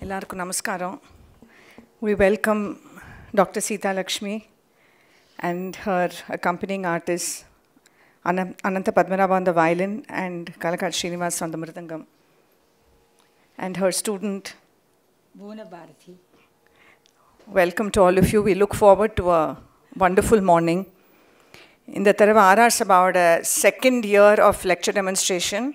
எல்லாருக்கும் நமஸ்காரம் we welcome Dr. Sita Lakshmi and her accompanying artists Anant- Ananta Padmanabha on the violin and Kalakat Srinivas on the mridangam and her student. புவனபாரதி Welcome to all of you. We look forward to a wonderful morning. இந்த தடவை R R சபாவோட second year of lecture demonstration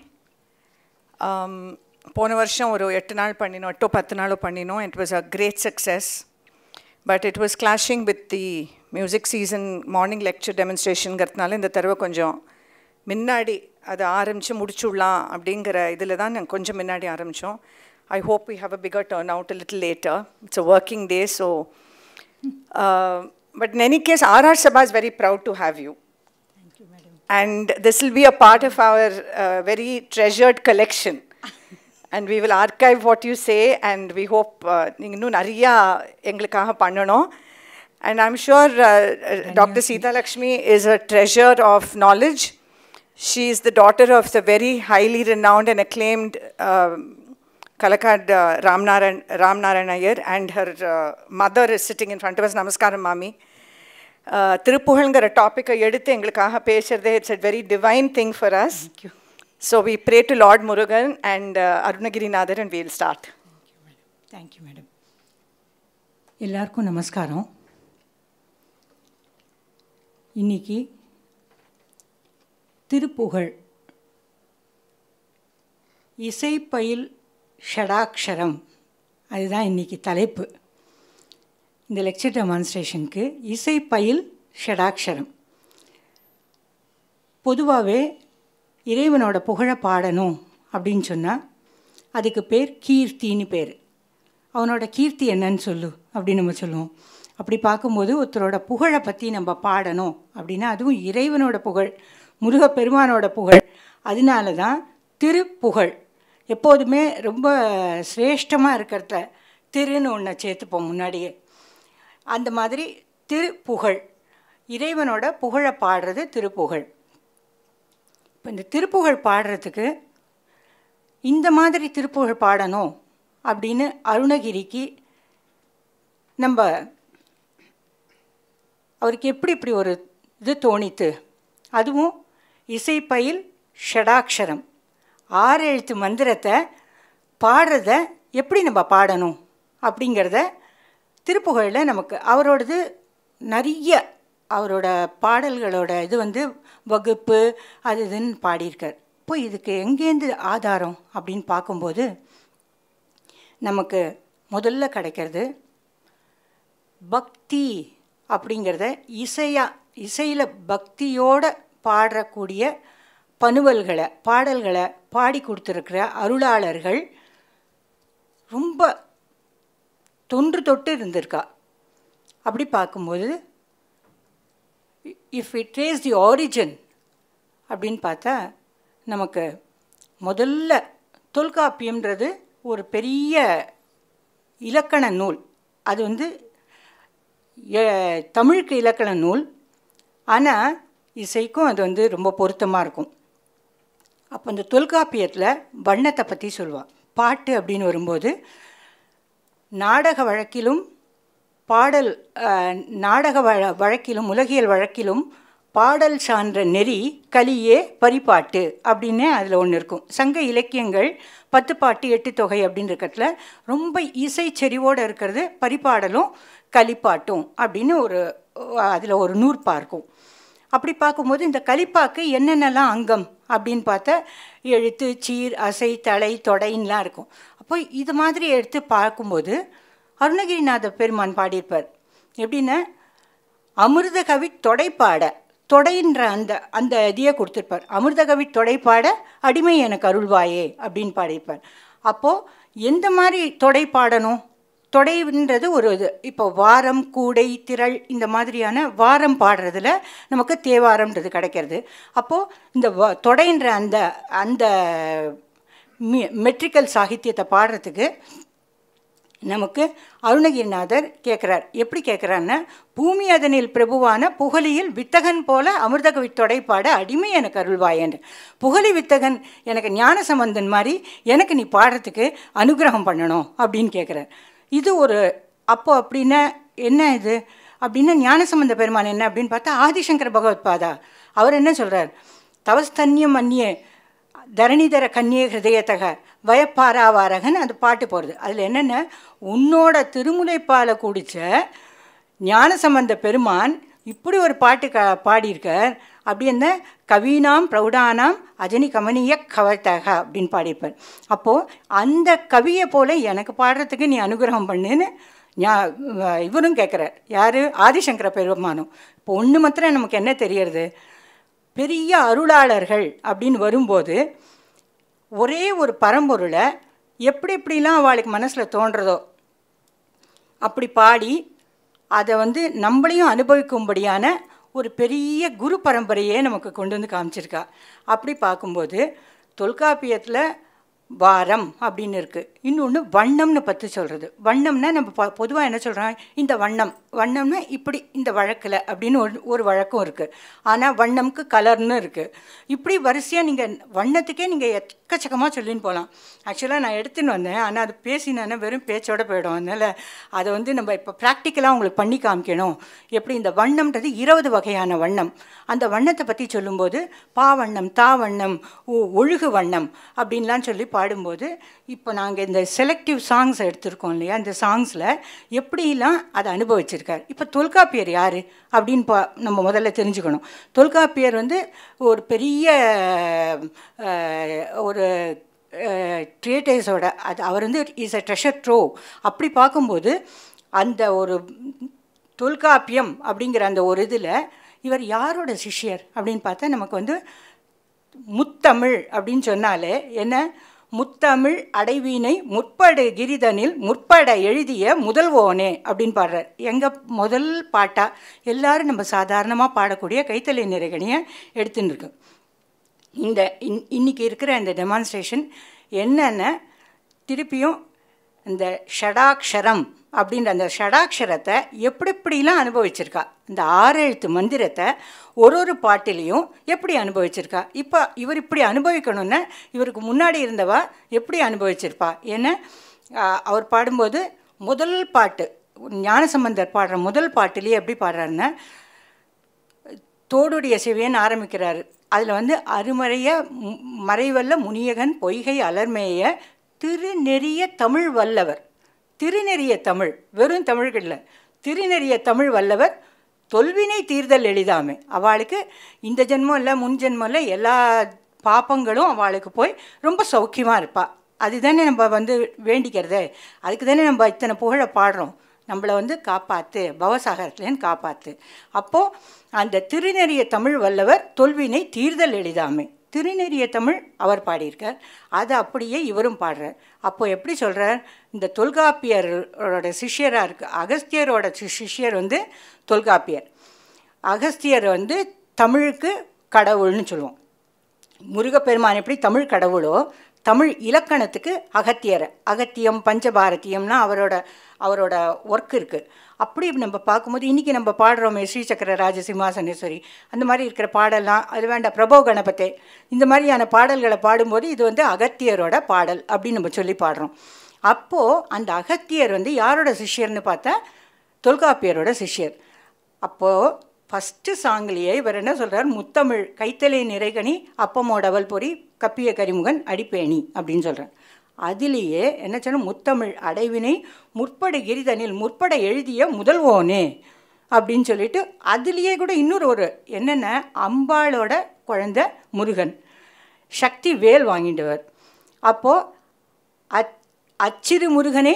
போன வருஷம் ஒரு எட்டு நாள் பண்ணினோம் எட்டோ பத்து நாளோ பண்ணினோம் it was a great success but it was clashing with the music season morning lecture டெமான்ஸ்ட்ரேஷனுங்கிறதுனால இந்த தடவை கொஞ்சம் முன்னாடி அதை ஆரம்பித்து முடிச்சுடலாம் அப்படிங்கிற இதில் தான் நாங்கள் கொஞ்சம் முன்னாடி ஆரம்பித்தோம் I hope we have a bigger turn out little later it's a working day so but in any case RR Sabha is very proud to have you. Thank you madam And this will be a part of our uh, very treasured collection. and we will archive what you say and we hope uh, நீங்க இன்னும் நிறையா எங்களுக்காக பண்ணணும் and I'm sure uh, uh, Dr. Sita Lakshmi is a treasure of knowledge. She is the daughter of the very highly renowned and acclaimed um Kalakad uh, Ramnarayan, Ramnarayan Iyer and her uh, mother is sitting in front of us. Namaskaram, Mami. Uh, திருப்புகழ்ங்கிற டாப்பிக்கை எடுத்து எங்களுக்காக பேசுறதே it's a very divine thing for us thank you so we pray to lord Murugan and Arunagirinathar and we'll start thank you madam எல்லாருக்கும் நமஸ்காரம் இன்னைக்கு திருப்புகழ் இசைப்பயில் ஷடாக்ஷரம் அதுதான் இன்னைக்கு தலைப்பு இந்த லெக்சர் டெமான்ஸ்ட்ரேஷனுக்கு இசைப்பயில் ஷடாக்ஷரம் பொதுவாகவே இறைவனோட புகழை பாடணும் அப்படின்னு சொன்னால் அதுக்கு பேர் கீர்த்தின்னு பேர் அவனோட கீர்த்தி என்னன்னு சொல்லு அப்படின்னு நம்ம சொல்லுவோம் அப்படி பார்க்கும்போது ஒருத்தரோட புகழை பற்றி நம்ம பாடணும் அப்படின்னா அதுவும் இறைவனோட புகழ் முருகப்பெருமானோட புகழ் அதனால தான் திருப்புகழ் எப்போதுமே ரொம்ப சிரேஷ்டமாக இருக்கிறத திருன்னு ஒன்றை சேர்த்துப்போம் முன்னாடியே அந்த மாதிரி திருப்புகழ் இறைவனோட புகழை பாடுறது திருப்புகழ் இப்போ இந்த திருப்புகழ் பாடுறதுக்கு இந்த மாதிரி திருப்புகழ் பாடணும் அப்படின்னு அருணகிரிக்கு நம்ம அவருக்கு எப்படி இப்படி ஒரு இது தோணித்து அதுவும் இசைப்பயில் ஷடாக்ஷரம் ஆறு எழுத்து மந்திரத்தை பாடுறத எப்படி நம்ம பாடணும் அப்படிங்கிறத திருப்புகழில் நமக்கு அவரோடது நிறைய அவரோட பாடல்களோட இது வந்து வகுப்பு அது இதுன்னு பாடியிருக்கார் இப்போ இதுக்கு எங்கேருந்து ஆதாரம் அப்படின்னு பார்க்கும்போது நமக்கு முதல்ல கிடைக்கிறது பக்தி அப்படிங்கிறத இசையா இசையில் பக்தியோட பாடக்கூடிய பணுவல்களை பாடல்களை பாடி கொடுத்துருக்கிற அருளாளர்கள் ரொம்ப தொன்று தொட்டு இருந்திருக்கா அப்படி பார்க்கும்போது if it trace the origin அப்படின்னு பார்த்தா நமக்கு முதல்ல தொல்காப்பியம்ன்றது ஒரு பெரிய இலக்கண நூல் அது வந்து எ- தமிழுக்கு இலக்கண நூல் ஆனால் இசைக்கும் அது வந்து ரொம்ப பொருத்தமாக இருக்கும் அப்போ இந்த தொல்காப்பியத்தில் வண்ணத்தை பற்றி சொல்லுவாள் பாட்டு அப்படின்னு வரும்போது நாடக வழக்கிலும் பாடல் அஹ், நாடக வழ வழக்கிலும் உலகியல் வழக்கிலும் பாடல் சான்ற நெறி கலியே பரிபாட்டு அப்படின்னு அதில் ஒன்று இருக்கும் சங்க இலக்கியங்கள் பத்து பாட்டு எட்டு தொகை அப்படின்னு இருக்கிறதுல ரொம்ப இசை செறிவோடு இருக்கிறது பரிபாடலும் கலிப்பாட்டும் அப்படின்னு ஒரு அதில் ஒரு நூற்பா இருக்கும் அப்படி பார்க்கும்போது இந்த கலிப்பாக்கு என்னென்னலாம் அங்கம் அப்படின்னு பார்த்தா எழுத்து சீர் அசை தலை தொடைன்லாம் இருக்கும் அப்போ இது மாதிரி எடுத்து பார்க்கும்போது அருணகிரிநாத பெருமான் பாடியிருப்பார் எப்படின்னா அமிர்த கவி தொடைப்பாட தொடைன்ற அந்த அந்த இதையே கொடுத்துருப்பார் அமிர்த கவி தொடைப்பாட அடிமை எனக்கு அருள்வாயே அப்படின்னு பாடியிருப்பார் அப்போது எந்த மாதிரி தொடை பாடணும் தொடைன்றது ஒரு இது இப்போ வாரம் கூடை திரள் இந்த மாதிரியான வாரம் பாடுறதுல நமக்கு தேவாரம்ன்றது கிடைக்கிறது அப்போது இந்த வ தொடைன்ற அந்த அந்த மெட்ரிக்கல் சாகித்யத்தை பாடுறதுக்கு நமக்கு அருணகிரிநாதர் கேட்குறார் எப்படி கேட்குறாருன்னா பூமி அதனில் பிரபுவான புகழியில் வித்தகன் போல அமிர்தக வித்தொடைப்பாட அடிமை எனக்கு அருள்வாயன் புகழி வித்தகன் எனக்கு ஞான சம்பந்தன் மாதிரி எனக்கு நீ பாடுறதுக்கு அனுகிரகம் பண்ணணும் அப்படின்னு கேட்குறார் இது ஒரு அப்போ அப்படின்னா என்ன இது அப்படின்னா ஞானசம்பந்த பெருமான் என்ன அப்படின்னு பார்த்தா ஆதிசங்கர பகவத் பாதா அவர் என்ன சொல்கிறார் தவஸ்தன்யம் அந்நிய தரணிதர கன்னிய ஹிருதயத்தக வயப்பாராவாரகன் அந்த பாட்டு போகிறது அதில் என்னென்ன உன்னோட திருமுலைப்பாலை குடித்த ஞானசம்பந்த பெருமான் இப்படி ஒரு பாட்டு க பாடியிருக்கார் அப்படி என்ன கவீனாம் பிரௌடானாம் அஜனி கமனிய கவத்தக அப்படின்னு பாடியிருப்பார் அப்போது அந்த கவியை போல எனக்கு பாடுறதுக்கு நீ அனுகிரகம் பண்ணுன்னு ஞா இவரும் கேட்குறார் யார் ஆதிசங்கர பெருமானும் இப்போ ஒன்று மாத்திரம் நமக்கு என்ன தெரியறது பெரிய அருளாளர்கள் அப்படின்னு வரும்போது ஒரே ஒரு பரம்பொருளை எப்படி எப்படிலாம் அவளுக்கு மனசில் தோன்றதோ அப்படி பாடி அதை வந்து நம்மளையும் அனுபவிக்கும்படியான ஒரு பெரிய குரு பரம்பரையே நமக்கு கொண்டு வந்து காமிச்சிருக்கா அப்படி பார்க்கும்போது தொல்காப்பியத்தில் வாரம் அப்படின்னு இருக்குது இன்னொன்று வண்ணம்னு பற்றி சொல்கிறது வண்ணம்னா நம்ம ப பொதுவாக என்ன சொல்கிறோம் இந்த வண்ணம் வண்ணம்னா இப்படி இந்த வழக்கில் அப்படின்னு ஒரு ஒரு வழக்கம் இருக்குது ஆனால் வண்ணம்க்கு கலர்னு இருக்குது இப்படி வரிசையாக நீங்கள் வண்ணத்துக்கே நீங்கள் எக்கச்சக்கமாக சொல்லின்னு போகலாம் ஆக்சுவலாக நான் எடுத்துன்னு வந்தேன் ஆனால் அது பேசினேன்னா வெறும் பேச்சோட போயிடும் அதனால் அதை வந்து நம்ம இப்போ ப்ராக்டிக்கலாக உங்களுக்கு பண்ணி காமிக்கணும் எப்படி இந்த வண்ணம்ன்றது இருபது வகையான வண்ணம் அந்த வண்ணத்தை பற்றி சொல்லும்போது பா வண்ணம் தா வண்ணம் ஒ ஒழுகு வண்ணம் அப்படின்லாம் சொல்லி பாடும்போது இப்போ நாங்கள் இந்த செலக்டிவ் சாங்ஸ் எடுத்திருக்கோம் இல்லையா இந்த சாங்ஸில் எப்படிலாம் அதை அனுபவிச்சிருக்கார் இப்போ தொல்காப்பியர் யார் அப்படின்னு பா நம்ம முதல்ல தெரிஞ்சுக்கணும் தொல்காப்பியர் வந்து ஒரு பெரிய ஒரு ட்ரேட்டேஸோட அது அவர் வந்து இஸ் அ ட்ரெஷர் ட்ரோ அப்படி பார்க்கும்போது அந்த ஒரு தொல்காப்பியம் அப்படிங்கிற அந்த ஒரு இதில் இவர் யாரோட சிஷ்யர் அப்படின்னு பார்த்தா நமக்கு வந்து முத்தமிழ் அப்படின்னு சொன்னாலே என்ன முத்தமிழ் அடைவீனை முற்படு கிரிதனில் முற்பட எழுதிய முதல்வோனே அப்படின்னு பாடுறார் எங்கள் முதல் பாட்டாக எல்லாரும் நம்ம சாதாரணமாக பாடக்கூடிய கைத்தலை நிறைகனியை எடுத்துன்னு இருக்கு இந்த இன் இன்னைக்கு இருக்கிற இந்த டெமான்ஸ்ட்ரேஷன் என்னென்ன திருப்பியும் இந்த ஷடாக்ஷரம் அப்படின்ற அந்த ஷடாக்ஷரத்தை எப்படி எப்படிலாம் அனுபவிச்சிருக்கா இந்த ஆறு எழுத்து மந்திரத்தை ஒரு ஒரு பாட்டிலையும் எப்படி அனுபவிச்சிருக்கா இப்போ இவர் இப்படி அனுபவிக்கணும்னா இவருக்கு முன்னாடி இருந்தவா எப்படி அனுபவிச்சிருப்பா ஏன்னா அவர் பாடும்போது முதல் பாட்டு ஞானசம்பந்தர் பாடுற முதல் பாட்டிலேயே எப்படி பாடுறாருன்னா தோடுடைய சிவியன் ஆரம்பிக்கிறாரு அதில் வந்து அருமறைய மறைவல்ல முனியகன் பொய்கை அலர்மேய திருநெறிய தமிழ் வல்லவர் திருநெறிய தமிழ் வெறும் தமிழ்கள் இல்லை திருநெறிய தமிழ் வல்லவர் தொல்வினை தீர்தல் எளிதாமே அவளுக்கு இந்த ஜென்மம் இல்லை முன் ஜென்மம் இல்லை எல்லா பாப்பங்களும் அவளுக்கு போய் ரொம்ப சௌக்கியமாக இருப்பாள் அதுதானே நம்ம வந்து வேண்டிக்கிறதே அதுக்கு தானே நம்ம இத்தனை புகழை பாடுறோம் நம்மளை வந்து காப்பாற்று பவசாகரத்துலேன்னு காப்பாற்று அப்போது அந்த திருநெறிய தமிழ் வல்லவர் தொல்வினை தீர்தல் எளிதாமே திருநெறிய தமிழ் அவர் பாடியிருக்கார் அதை அப்படியே இவரும் பாடுறார் அப்போ எப்படி சொல்கிறார் இந்த தொல்காப்பியரோட சிஷ்யராக இருக்கு அகஸ்தியரோட சிஷ்யர் வந்து தொல்காப்பியர் அகஸ்தியர் வந்து தமிழுக்கு கடவுள்னு சொல்லுவோம் முருகப்பெருமான் எப்படி தமிழ் கடவுளோ தமிழ் இலக்கணத்துக்கு அகத்தியர் அகத்தியம் பஞ்சபாரதியம்னா அவரோட அவரோட ஒர்க் இருக்குது அப்படி நம்ம பார்க்கும்போது இன்றைக்கி நம்ம பாடுறோமே ஸ்ரீசக்கர ராஜ சிம்மாசனேஸ்வரி அந்த மாதிரி இருக்கிற பாடல்லாம் அது வேண்டாம் பிரபோ கணபத்தே இந்த மாதிரியான பாடல்களை பாடும்போது இது வந்து அகத்தியரோட பாடல் அப்படின்னு நம்ம சொல்லி பாடுறோம் அப்போது அந்த அகத்தியர் வந்து யாரோட சிஷ்யர்னு பார்த்தா தொல்காப்பியரோட சிஷ்யர் அப்போது ஃபஸ்ட்டு சாங்லேயே இவர் என்ன சொல்கிறார் முத்தமிழ் கைத்தலை நிறைகனி அப்பமோடவல் பொறி கப்பிய கரிமுகன் அடிப்பேணி அப்படின்னு சொல்கிறார் அதிலேயே என்ன சொன்ன முத்தமிழ் அடைவினை முற்பட கிரிதனில் முற்பட எழுதிய முதல்வோனே அப்படின்னு சொல்லிட்டு அதுலேயே கூட இன்னொரு ஒரு என்னென்ன அம்பாளோட குழந்த முருகன் சக்தி வேல் வாங்கிட்டவர் அப்போது அச் அச்சிறு முருகனே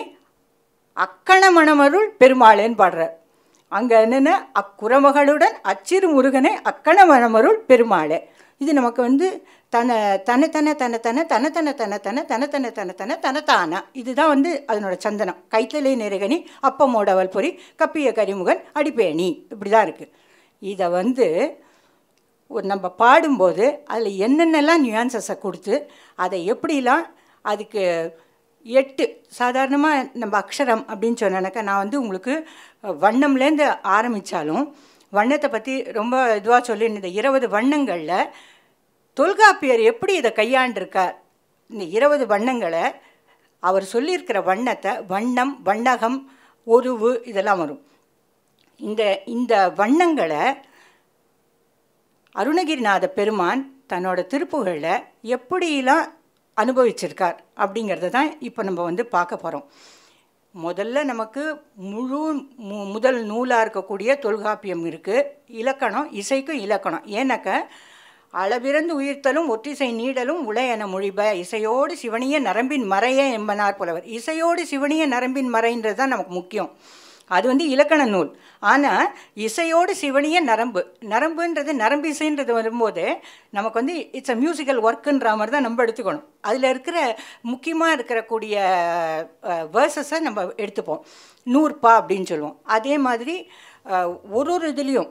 அக்கண மணமருள் பெருமாளேன்னு பாடுறார் அங்கே என்னென்ன அக்குறமகளுடன் அச்சிறு முருகனே அக்கண மணமருள் பெருமாளே இது நமக்கு வந்து தன தன தன தன தன தன தன தன தன தன தன தன தன தனத்தானா இதுதான் வந்து அதனோட சந்தனம் கைத்தலை நிறைகனி அப்பமோடவல் பொறி கப்பிய கரிமுகன் அடிப்பேணி இப்படி தான் இருக்குது இதை வந்து ஒரு நம்ம பாடும்போது அதில் என்னென்னலாம் நியூயான்சஸை கொடுத்து அதை எப்படிலாம் அதுக்கு எட்டு சாதாரணமாக நம்ம அக்ஷரம் அப்படின்னு சொன்னாக்கா நான் வந்து உங்களுக்கு அஹ், வண்ணம்லேருந்து ஆரம்பித்தாலும் வண்ணத்தை பற்றி ரொம்ப இதுவாக சொல்லி இந்த இருபது வண்ணங்களில் தொல்காப்பியர் எப்படி இதை கையாண்டிருக்கார் இந்த இருபது வண்ணங்களை அவர் சொல்லியிருக்கிற வண்ணத்தை வண்ணம் வண்ணகம் ஒருவு இதெல்லாம் வரும் இந்த இந்த வண்ணங்களை அருணகிரிநாத பெருமான் தன்னோட திருப்புகளில் எப்படிலாம் அனுபவிச்சிருக்கார் அப்படிங்கிறத தான் இப்போ நம்ம வந்து பார்க்க போகிறோம் முதல்ல நமக்கு முழு மு முதல் நூலாக இருக்கக்கூடிய தொல்காப்பியம் இருக்குது இலக்கணம் இசைக்கும் இலக்கணம் ஏன்னாக்க அளவிறந்து உயிர்த்தலும் ஒற்றிசை நீடலும் உளையென மொழிப இசையோடு சிவனிய நரம்பின் மறைய என்பனார் புலவர் இசையோடு சிவனிய நரம்பின் மறைன்றது தான் நமக்கு முக்கியம் அது வந்து இலக்கண நூல் ஆனால் இசையோடு சிவனிய நரம்பு நரம்புன்றது நரம்பு இசைன்றது வரும்போது நமக்கு வந்து இட்ஸ் அ மியூசிக்கல் ஒர்க்குன்ற மாதிரி தான் நம்ம எடுத்துக்கணும் அதில் இருக்கிற முக்கியமாக இருக்கக்கூடிய வேர்சஸை நம்ம எடுத்துப்போம் நூற்பா அப்படின்னு சொல்லுவோம் அதே மாதிரி அஹ், ஒரு ஒரு இதுலேயும்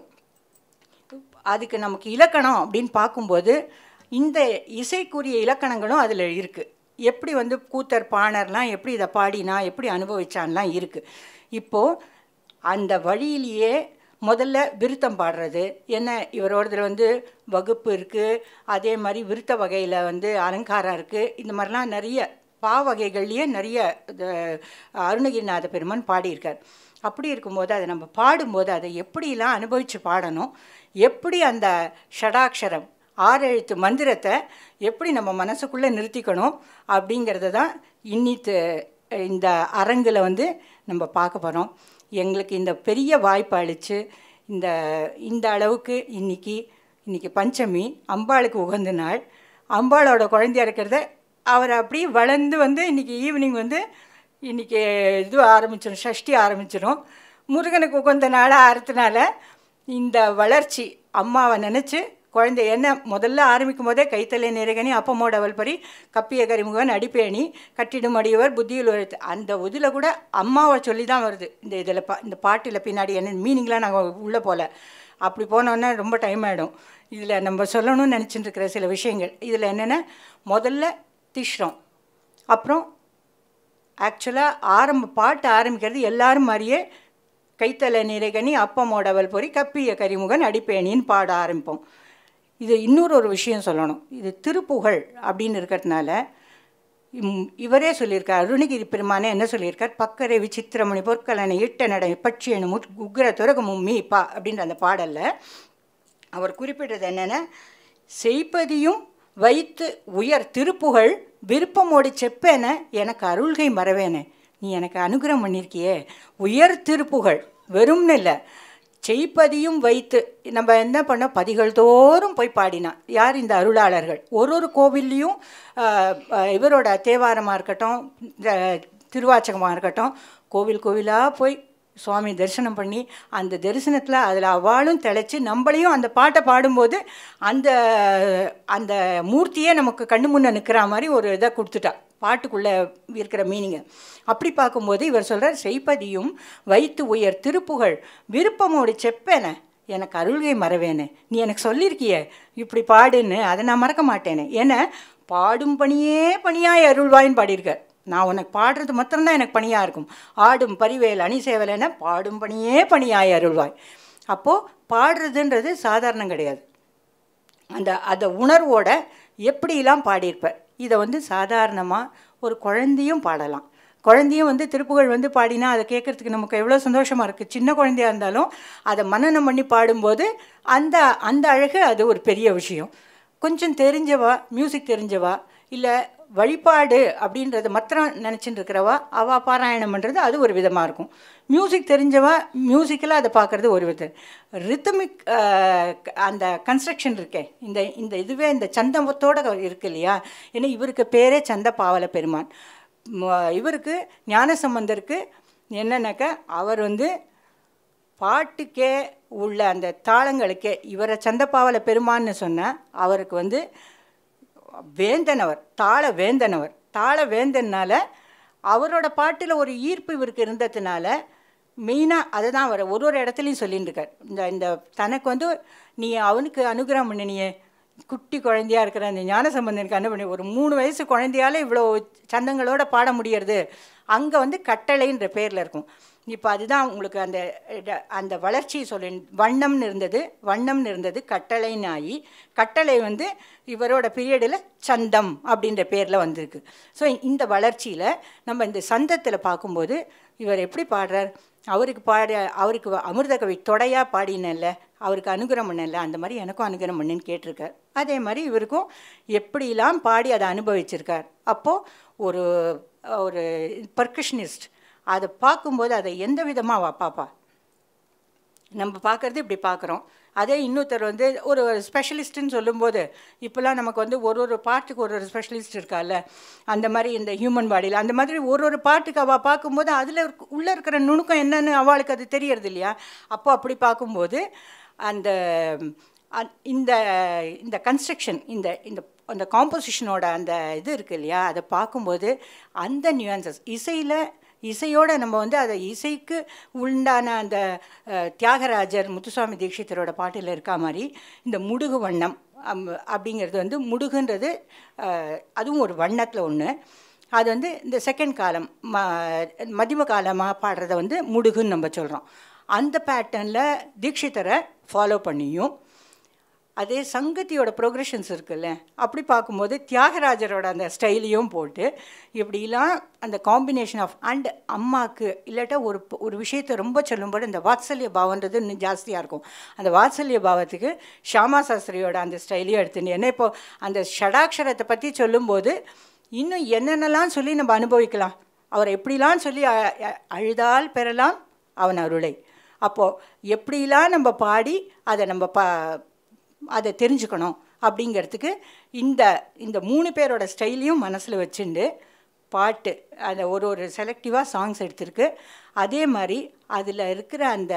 அதுக்கு நமக்கு இலக்கணம் அப்படின்னு பார்க்கும்போது இந்த இசைக்குரிய இலக்கணங்களும் அதில் இருக்குது எப்படி வந்து கூத்தர் பாணர்லாம் எப்படி இதை பாடினா எப்படி அனுபவிச்சான்லாம் இருக்குது இப்போது அந்த வழியிலேயே முதல்ல விருத்தம் பாடுறது என்ன இவரோடதுல வந்து வகுப்பு இருக்குது அதே மாதிரி விருத்த வகையில் வந்து அலங்காரம் இருக்குது இந்த மாதிரிலாம் நிறைய பா வகைகள்லேயே நிறைய இது, அருணகிரிநாத பெருமான் பாடியிருக்கார் அப்படி இருக்கும்போது அதை நம்ம பாடும்போது அதை எப்படிலாம் அனுபவித்து பாடணும் எப்படி அந்த ஷடாக்ஷரம் ஆறு எழுத்து மந்திரத்தை எப்படி நம்ம மனசுக்குள்ளே நிறுத்திக்கணும் அப்படிங்கிறத தான் இன்னித்து இந்த அரங்கில் வந்து நம்ம பார்க்க போகிறோம் எங்களுக்கு இந்த பெரிய வாய்ப்பு அளித்து இந்த இந்த அளவுக்கு இன்னைக்கு இன்னைக்கு பஞ்சமி அம்பாளுக்கு உகந்த நாள் அம்பாளோட குழந்தையா இருக்கிறத அவர் அப்படியே வளர்ந்து வந்து இன்னைக்கு ஈவினிங் வந்து இன்னைக்கு இது ஆரம்பிச்சிடும் சஷ்டி ஆரம்பிச்சிடும் முருகனுக்கு உகந்த நாளாக ஆறுறதுனால இந்த வளர்ச்சி அம்மாவை நினச்சி குழந்தை என்ன முதல்ல ஆரம்பிக்கும் போதே கைத்தலை நிறைகனி அப்பமோட அவல்பரி கப்பிய கரிமுகன் அடிப்பேணி கட்டிடும் அடியவர் புத்தியில் உழைத்து அந்த இதில் கூட அம்மாவை சொல்லி தான் வருது இந்த இதில் பா இந்த பாட்டில் பின்னாடி என்ன மீனிங்லாம் நாங்கள் உள்ளே போகல அப்படி போனோன்னா ரொம்ப டைம் ஆகிடும் இதில் நம்ம சொல்லணும்னு நினச்சிட்டு இருக்கிற சில விஷயங்கள் இதில் என்னென்னா முதல்ல திஷ்ரம் அப்புறம் ஆக்சுவலாக ஆரம்ப பாட்டு ஆரம்பிக்கிறது எல்லாரும் மாதிரியே கைத்தலை நிறைகனி அப்பமோடவல் பொறி கப்பிய கரிமுகன் அடிப்பேணின்னு பாட ஆரம்பிப்போம் இது இன்னொரு ஒரு விஷயம் சொல்லணும் இது திருப்புகழ் அப்படின்னு இருக்கிறதுனால இம்- இவரே சொல்லியிருக்கார் அருணகிரி பெருமானே என்ன சொல்லியிருக்கார் பக்கரை விசித்திரமணி பொற்கலனை இட்ட நடை பட்சியனு முட் உக்ர துரகமும் மீ பா அப்படின்ற அந்த பாடலில் அவர் குறிப்பிட்டது என்னென்ன செய்ப்பதியும் வைத்து உயர் திருப்புகழ் விருப்பமோடு செப்பேன எனக்கு அருள்கை மறவேனே நீ எனக்கு அனுகிரகம் பண்ணியிருக்கியே உயர் திருப்புகழ் வெறும்னு இல்லை செய்ப்பதியும் வைத்து நம்ம என்ன பண்ணோம் பதிகள் தோறும் போய் பாடினான் யார் இந்த அருளாளர்கள் ஒரு ஒரு கோவில்லையும் ஆஹ், ஆஹ், இவரோட தேவாரமாக இருக்கட்டும் இந்த திருவாச்சகமாக இருக்கட்டும் கோவில் கோவிலாக போய் சுவாமி தரிசனம் பண்ணி அந்த தரிசனத்தில் அதில் அவளும் தெளித்து நம்மளையும் அந்த பாட்டை பாடும்போது அந்த அந்த மூர்த்தியே நமக்கு கண்ணு முன்னே நிற்கிற மாதிரி ஒரு இதை கொடுத்துட்டா பாட்டுக்குள்ளே இருக்கிற மீனிங்கை அப்படி பார்க்கும்போது இவர் சொல்கிறார் செய்ப்பதியும் வைத்து உயர் திருப்புகழ் விருப்பமோடு செப்பேன எனக்கு அருள்கை மறவேனே நீ எனக்கு சொல்லியிருக்கியே இப்படி பாடுன்னு அதை நான் மறக்க மாட்டேனே ஏன்னா பாடும் பணியே பணியாய் அருள்வாயின்னு பாடியிருக்கார் நான் உனக்கு பாடுறது மாத்திரம்தான் எனக்கு பணியாக இருக்கும் ஆடும் பரிவேல் அணி சேவலைன்னா பாடும் பணியே பணியாய் அருள்வாய் அப்போது பாடுறதுன்றது சாதாரணம் கிடையாது அந்த அந்த உணர்வோட எப்படிலாம் பாடியிருப்பார் இதை வந்து சாதாரணமாக ஒரு குழந்தையும் பாடலாம் குழந்தையும் வந்து திருப்புகழ் வந்து பாடினா அதை கேட்குறதுக்கு நமக்கு எவ்வளோ சந்தோஷமாக இருக்குது சின்ன குழந்தையா இருந்தாலும் அதை மனனம் பண்ணி பாடும்போது அந்த அந்த அழகு அது ஒரு பெரிய விஷயம் கொஞ்சம் தெரிஞ்சவா மியூசிக் தெரிஞ்சவா இல்லை வழிபாடு அப்படின்றத மாத்திரம் நினச்சிட்டு இருக்கிறவா அவள் பாராயணம் பண்ணுறது அது ஒரு விதமாக இருக்கும் மியூசிக் தெரிஞ்சவா மியூசிக்கில் அதை பார்க்குறது ஒரு விதம் ரித்தமிக் அந்த கன்ஸ்ட்ரக்ஷன் இருக்கே இந்த இந்த இதுவே இந்த சந்தமத்தோட இருக்கு இல்லையா ஏன்னா இவருக்கு பேரே சந்த பாவல பெருமான் ம- இவருக்கு ஞானசம்பந்தருக்கு என்னன்னாக்கா அவர் வந்து பாட்டுக்கே உள்ள அந்த தாளங்களுக்கே இவரை சந்தப்பாவல பெருமான்னு சொன்னால் அவருக்கு வந்து வேந்தனவர் தாள வேந்தனவர் தாள வேந்தனால அவரோட பாட்டில் ஒரு ஈர்ப்பு இவருக்கு இருந்ததுனால மெயினாக அதை தான் அவர் ஒரு ஒரு இடத்துலையும் சொல்லிட்டு இருக்கார் இந்த இந்த தனக்கு வந்து நீ அவனுக்கு அனுகிரகம் பண்ணினியே குட்டி குழந்தையா இருக்கிற அந்த ஞானசம்பந்தனுக்கு என்ன பண்ணி ஒரு மூணு வயசு குழந்தையால இவ்வளோ சந்தங்களோட பாட முடியறது அங்கே வந்து கட்டளைன்ற பேரில் இருக்கும் இப்போ அதுதான் உங்களுக்கு அந்த இட- அந்த வளர்ச்சி சொல்லி வண்ணம்னு இருந்தது வண்ணம்னு இருந்தது கட்டளைன்னு ஆகி கட்டளை வந்து இவரோட பீரியடில் சந்தம் அப்படின்ற பேரில் வந்திருக்கு ஸோ இந்த வளர்ச்சியில் நம்ம இந்த சந்தத்தில் பார்க்கும்போது இவர் எப்படி பாடுறார் அவருக்கு பாட அவருக்கு அமிர்த கவி தொடையாக பாடினல்ல அவருக்கு அனுகிரம் பண்ணல அந்த மாதிரி எனக்கும் அனுகிரம் பண்ணுன்னு கேட்டிருக்கார் அதே மாதிரி இவருக்கும் எப்படிலாம் பாடி அதை அனுபவிச்சிருக்கார் அப்போது ஒரு ஒரு பர்கஷனிஸ்ட் அதை பார்க்கும்போது அதை எந்த விதமாக பாப்பா நம்ம பார்க்குறது இப்படி பார்க்குறோம் அதே இன்னொருத்தர் வந்து ஒரு ஸ்பெஷலிஸ்ட்டுன்னு சொல்லும்போது இப்போல்லாம் நமக்கு வந்து ஒரு ஒரு பாட்டுக்கு ஒரு ஒரு ஸ்பெஷலிஸ்ட் இருக்கால்ல அந்த மாதிரி இந்த ஹியூமன் பாடியில் அந்த மாதிரி ஒரு ஒரு பாட்டுக்கு அவள் பார்க்கும்போது அதில் உள்ளே இருக்கிற நுணுக்கம் என்னன்னு அவளுக்கு அது தெரியறது இல்லையா அப்போ அப்படி பார்க்கும்போது அந்த அ- இந்த இந்த கன்ஸ்ட்ரக்ஷன் இந்த இந்த அந்த காம்போசிஷனோட அந்த இது இருக்கு இல்லையா அதை பார்க்கும்போது அந்த நியூயான்சஸ் இசையில் இசையோட நம்ம வந்து அதை இசைக்கு உண்டான அந்த அஹ், தியாகராஜர் முத்துசுவாமி தீட்சிதரோட பாட்டில் இருக்கா மாதிரி இந்த முடுகு வண்ணம் அம், அப்படிங்கிறது வந்து முடுகுன்றது அஹ், அதுவும் ஒரு வண்ணத்தில் ஒன்று அது வந்து இந்த செகண்ட் காலம் ம மதிம காலமாக பாடுறத வந்து முடுகுன்னு நம்ம சொல்கிறோம் அந்த பேட்டர்னில் தீட்சிதரை ஃபாலோ பண்ணியும் அதே சங்கத்தியோட ப்ரோக்ரெஷன்ஸ் இருக்குல்ல அப்படி பார்க்கும்போது தியாகராஜரோட அந்த ஸ்டைலையும் போட்டு இப்படிலாம் அந்த காம்பினேஷன் ஆஃப் அண்ட் அம்மாவுக்கு இல்லாட்டா ஒரு ஒரு விஷயத்தை ரொம்ப சொல்லும்போது இந்த வாத்சல்ய பாவன்றது இன்னும் ஜாஸ்தியாக இருக்கும் அந்த வாத்சல்ய பாவத்துக்கு ஷாமா சாஸ்திரியோட அந்த ஸ்டைலையும் எடுத்துன்னு ஏன்னா இப்போ அந்த ஷடாக்ஷரத்தை பற்றி சொல்லும்போது இன்னும் என்னென்னலாம் சொல்லி நம்ம அனுபவிக்கலாம் அவரை எப்படிலாம் சொல்லி அ- அ- அழுதால் பெறலாம் அவன் அருளை அப்போது எப்படிலாம் நம்ம பாடி அதை நம்ம ப அதை தெரிஞ்சுக்கணும் அப்படிங்கிறதுக்கு இந்த இந்த மூணு பேரோட ஸ்டைலையும் மனசில் வச்சுண்டு பாட்டு அந்த ஒரு ஒரு செலக்டிவாக சாங்ஸ் எடுத்திருக்கு அதே மாதிரி அதில் இருக்கிற அந்த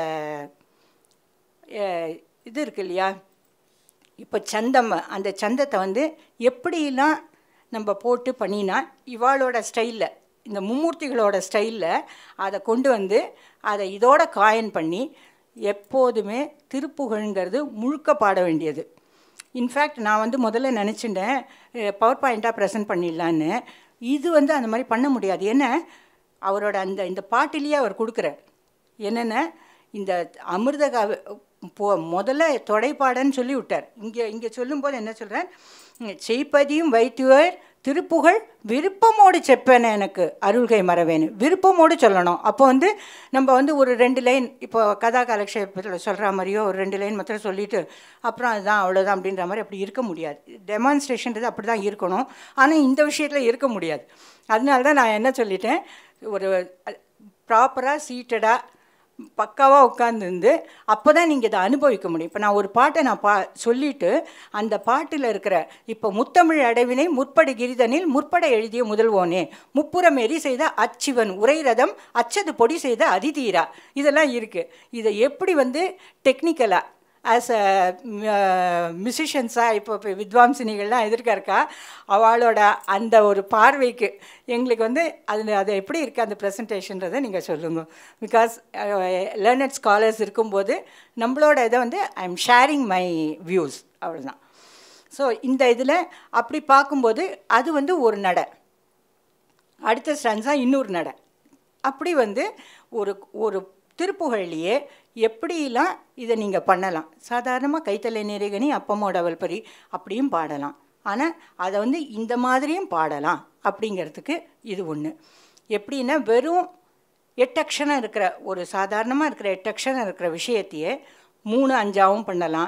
அஹ், இது இருக்கு இல்லையா இப்போ சந்தம் அந்த சந்தத்தை வந்து எப்படிலாம் நம்ம போட்டு பண்ணினா இவாளோட ஸ்டைலில் இந்த மும்மூர்த்திகளோட ஸ்டைலில் அதை கொண்டு வந்து அதை இதோட காயன் பண்ணி எப்போதுமே திருப்புகழ்ங்கிறது முழுக்க பாட வேண்டியது இன்ஃபேக்ட் நான் வந்து முதல்ல நினச்சிட்டேன் பவர் பாயிண்ட்டாக ப்ரெசென்ட் பண்ணிடலான்னு இது வந்து அந்த மாதிரி பண்ண முடியாது ஏன்னா அவரோட அந்த இந்த பாட்டிலேயே அவர் கொடுக்குறார் என்னென்ன இந்த அமிர்த காவ போ முதல்ல தொடைப்பாடன்னு சொல்லி விட்டார் இங்கே இங்கே சொல்லும்போது என்ன சொல்கிறேன் செய்ப்பதியும் வைத்துவர் திருப்புகழ் விருப்பமோடு செப்பேனே எனக்கு அருள்கை மறவேன்னு விருப்பமோடு சொல்லணும் அப்போ வந்து நம்ம வந்து ஒரு ரெண்டு லைன் இப்போ கதா காலக்ஷேபத்தில் சொல்கிற மாதிரியோ ஒரு ரெண்டு லைன் மாத்திரம் சொல்லிட்டு அப்புறம் அதுதான் அவ்வளோதான் அப்படின்ற மாதிரி அப்படி இருக்க முடியாது டெமான்ஸ்ட்ரேஷன்றது அப்படி தான் இருக்கணும் ஆனால் இந்த விஷயத்தில் இருக்க முடியாது அதனால தான் நான் என்ன சொல்லிட்டேன் ஒரு ப்ராப்பராக சீட்டடாக பக்காவாக உட்காந்துருந்து அப்போ தான் நீங்கள் இதை அனுபவிக்க முடியும் இப்போ நான் ஒரு பாட்டை நான் பா சொல்லிட்டு அந்த பாட்டில் இருக்கிற இப்போ முத்தமிழ் அடைவினை முற்படு கிரிதனில் முற்பட எழுதிய முதல்வோனே முப்புறமேறி செய்த அச்சிவன் உரைரதம் அச்சது பொடி செய்த அதிதீரா இதெல்லாம் இருக்குது இதை எப்படி வந்து டெக்னிக்கலாக ஆஸ் அ மியூசிஷியன்ஸாக இப்போ இப்போ வித்வாம்சினிகள்லாம் எதிர்க்க இருக்கா அவளோட அந்த ஒரு பார்வைக்கு எங்களுக்கு வந்து அதில் அது எப்படி இருக்குது அந்த ப்ரெசன்டேஷன்றதை நீங்கள் சொல்லுங்க பிகாஸ் லேர்னட் ஸ்காலர்ஸ் இருக்கும்போது நம்மளோட இதை வந்து I am sharing my views அவ்வளோதான் ஸோ இந்த இதில் அப்படி பார்க்கும்போது அது வந்து ஒரு நடை அடுத்த ஸ்டான்ஸாக இன்னொரு நடை அப்படி வந்து ஒரு ஒரு திருப்புகழ்லையே எப்படிலாம் இதை நீங்கள் பண்ணலாம் சாதாரணமாக கைத்தலை நிறைகனி அப்பமோட அவல்பரி அப்படியும் பாடலாம் ஆனால் அதை வந்து இந்த மாதிரியும் பாடலாம் அப்படிங்கிறதுக்கு இது ஒன்று எப்படின்னா வெறும் எட்டு அக்ஷரம் இருக்கிற ஒரு சாதாரணமாக இருக்கிற எட்டு அக்ஷரம் இருக்கிற விஷயத்தையே மூணு அஞ்சாவும் பண்ணலாம்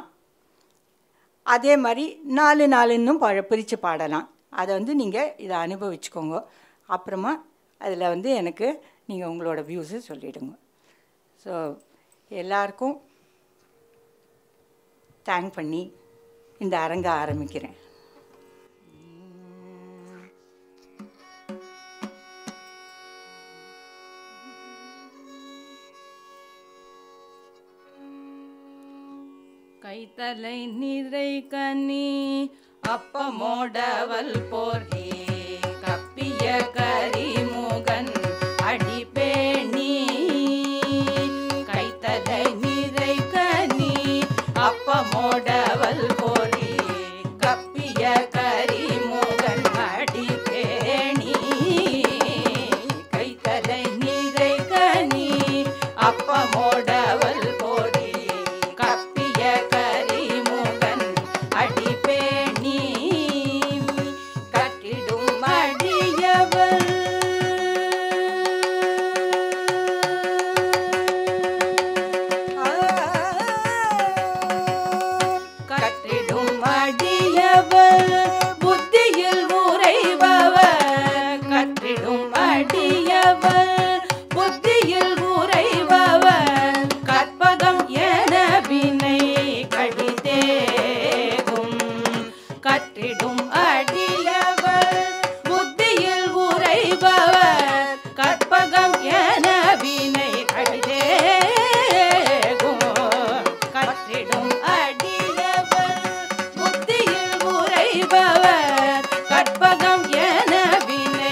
அதே மாதிரி நாலு நாலுன்னும் பழ பிரித்து பாடலாம் அதை வந்து நீங்கள் இதை அனுபவிச்சுக்கோங்க அப்புறமா அதில் வந்து எனக்கு நீங்கள் உங்களோட வியூஸை சொல்லிவிடுங்க ஸோ எல்லாருக்கும் தேங்க் பண்ணி இந்த அரங்க ஆரம்பிக்கிறேன் கைத்தலை நிறை கனி அப்பமோடவல் போர்கே கப்பிய கரிமுகன் அடிபேணி கைத்தலை நிறை கனி அப்பமோடவல் போர்கே அடியவர் புத்தியில் உறைபவர் கற்பகம் என வினை கடிதேகும் கற்றிடும் அடியவர் புத்தியில் உறைபவர் கற்பகம் என வினை கடிதேகும் கற்றிடும் அடியவர் புத்தியில் உறைபவர் கற்பகம் என வினை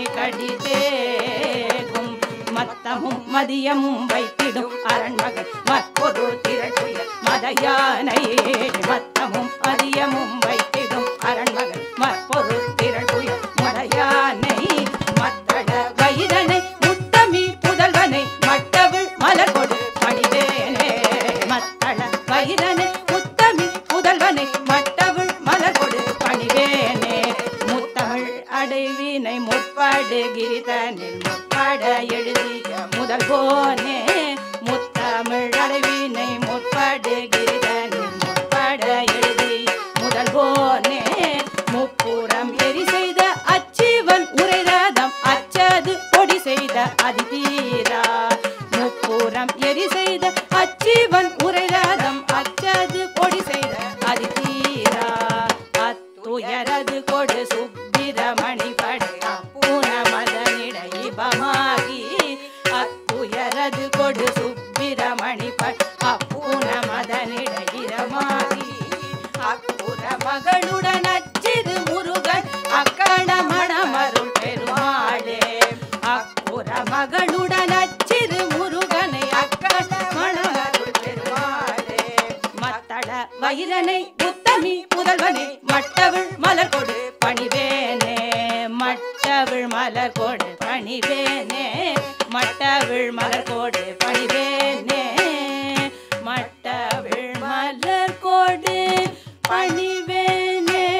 கடிதேகும் மத்தமும் மதியமும் வைத்திடும் அரண்மகன் மற்றொரு திரட்டுய மதையானை மத்தமும் மதியமும் வைத்திடும் அரண்மகன் மற்றொரு திரட்டுய மதையானை மத்தள வைரனை முத்தமி புதல்வனை மட்டவிழ் மலர் கொடு பணிவேனே மத்தள வைரனை முத்தமி புதல்வனை மட்டவிழ் மலர் கொடு பணிவேனே முத்தமிழ் அடைவினை முற்படு கிரிதனில் முற்பட எழுதிய முதல் போனே முத்தமிழ் அடைவினை முற்படு கிரிதனில் முற்பட எழுதி முதல் போனே முப்புறம் எரி செய்த அச்சிவன் உரைரதம் அச்சது பொடி செய்த அதிதீரா முப்புறம் எரி செய்த அச்சிவன் உரைரதம் அச்சது பொடி செய்த அதிதீரா அத்துயரது கொடு சுப்பிரமணி படையா பூன மதனிடைபமாகி அத்துயரது கொடு சுப்பிரமணி அப்பூன மதனிடைரமாகி அப்புற மகளுடன் அச்சிறு முருகன் அக்கண மணமருள் பெருமாளே அப்புற மகளுடன் அச்சிறு முருகனை அக்கண மணமருள் பெருமாளே மத்தள வைரனை புத்தமி புதல்வனை மட்டவிழ் மலர் கொடு பணிவேனே மட்டவிழ் மலர் கொடு பணிவேனே மட்டவிழ் மலர் கொடு பணிவேனே மட்டவிழ் மலர் கொடு பணிவேனே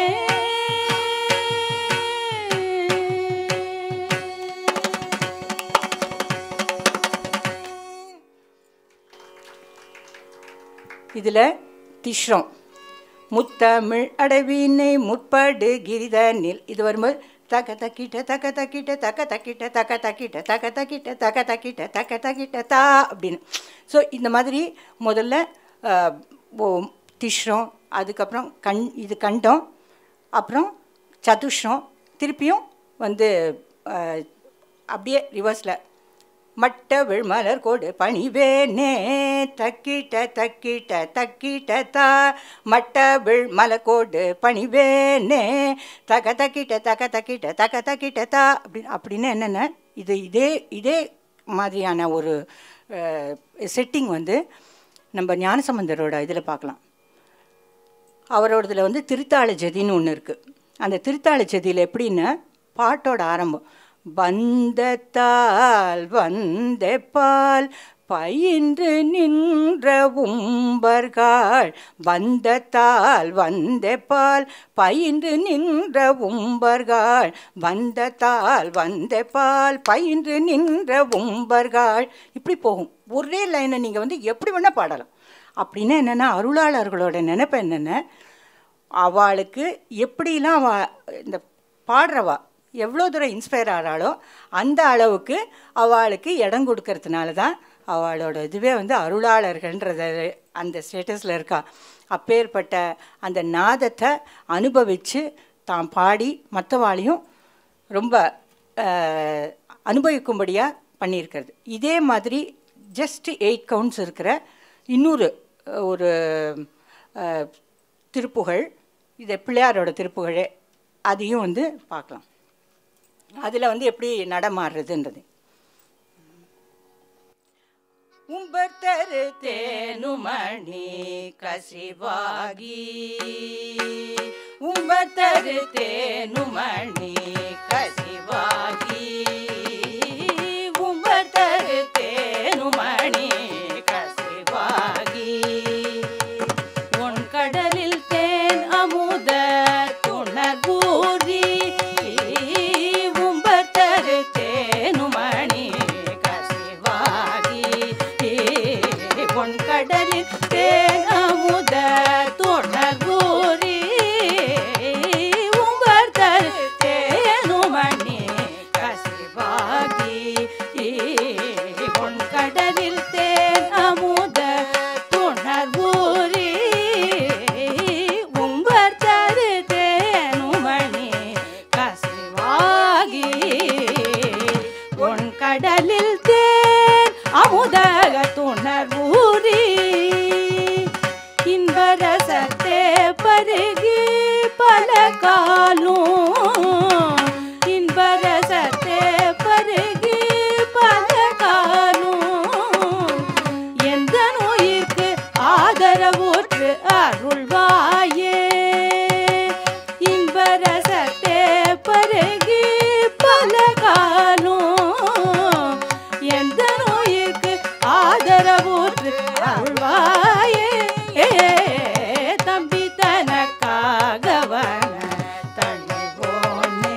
இதில் திஷ்ரம் முத்தமிழ் அடவினை முற்படு கிரிதனில் இது வரும்போது தக்க தக்கிட்ட தக்க தக்கிட்ட தக்க தக்கிட்ட தக்க தக்கிட்ட தக்க தக்கிட்ட தக்க தக்கிட்ட தக்க தக்கிட்ட தா அப்படின்னு ஸோ இந்த மாதிரி முதல்ல அஹ், ஓ- திஷ்ரம் அதுக்கப்புறம் கண் இது கண்டம் அப்புறம் சதுஷ்ரம் திருப்பியும் வந்து அஹ், அப்படியே ரிவர்ஸில் மட்ட விழ்மலர் கோடு பணிவேனே தக்கிட்ட தக்கிட்ட தக்கிட்ட தா மட்ட விழ்மலர் கோடு பணிவேனே தக தக்கிட்ட தக தக்கிட்ட தக தக்கிட்ட தா அப்படின்னு அப்படின்னு என்னென்ன இது இதே இதே மாதிரியான ஒரு செட்டிங் வந்து நம்ம ஞானசம்பந்தரோட இதில் பார்க்கலாம் அவரோடதுல வந்து திருத்தாள ஜதின்னு ஒன்று இருக்குது அந்த திருத்தாள ஜதியில் எப்படின்னா பாட்டோட ஆரம்பம் வந்தத்தால் வந்த பால் பயின்று நின்ற உம்பர்கள் வந்தத்தால் வந்த பால் பயின்று நின்ற உம்பர்கள் வந்தத்தால் வந்த பால் பயின்று நின்ற உம்பர்கள் இப்படி போகும் ஒரே லைனை நீங்கள் வந்து எப்படி வேணால் பாடலாம் அப்படின்னா என்னென்னா அருளாளர்களோட நினைப்பு என்னென்ன அவளுக்கு எப்படிலாம் அவ இந்த பாடுறவா எவ்வளோ தூரம் இன்ஸ்பயர் ஆகிறாளோ அந்த அளவுக்கு அவளுக்கு இடம் கொடுக்கறதுனால தான் அவளோட இதுவே வந்து அருளாளர்கள்ன்றத அந்த ஸ்டேட்டஸில் இருக்கா அப்பேற்பட்ட அந்த நாதத்தை அனுபவித்து தான் பாடி மற்றவாளையும் ரொம்ப அஹ், அனுபவிக்கும்படியாக பண்ணியிருக்கிறது இதே மாதிரி ஜஸ்ட் எயிட் கவுண்ட்ஸ் இருக்கிற இன்னொரு அஹ், ஒரு அஹ், திருப்புகழ் இது பிள்ளையாரோட திருப்புகழே அதையும் வந்து பார்க்கலாம் அதில் வந்து எப்படி நடமாடுறதுன்றது உம்பர் தரு தேனுமணி கசிவாகி உம்பர் தரு தேனுமணி கசிவாகி உம்பர் தரு தேனுமணி கசிவாகி உன் கடலில் தேன் அமுத துணர்பூரி உம்பர் தரு தேனுமணி கசிவாகி பொன் கடலில் தேன் அமுத துணர்பூரி உம்பர் தரு தேனுமணி கசிவாகி கடலில் தேன் அமுதக துணர்வூரி இன்பரசத்தே பருகி பல காலும் இன்பரசத்தே பருகி பல காலும் எந்த நோயிற்கு ஆதரவூற்று அருள்வாயே இன்பரசத்தே பருகி பல காலும் எந்த நோயிற்கு ஆதரவூற்று அருள்வாயே ஏ, தம்பி தனக்காகவன தனிவோனே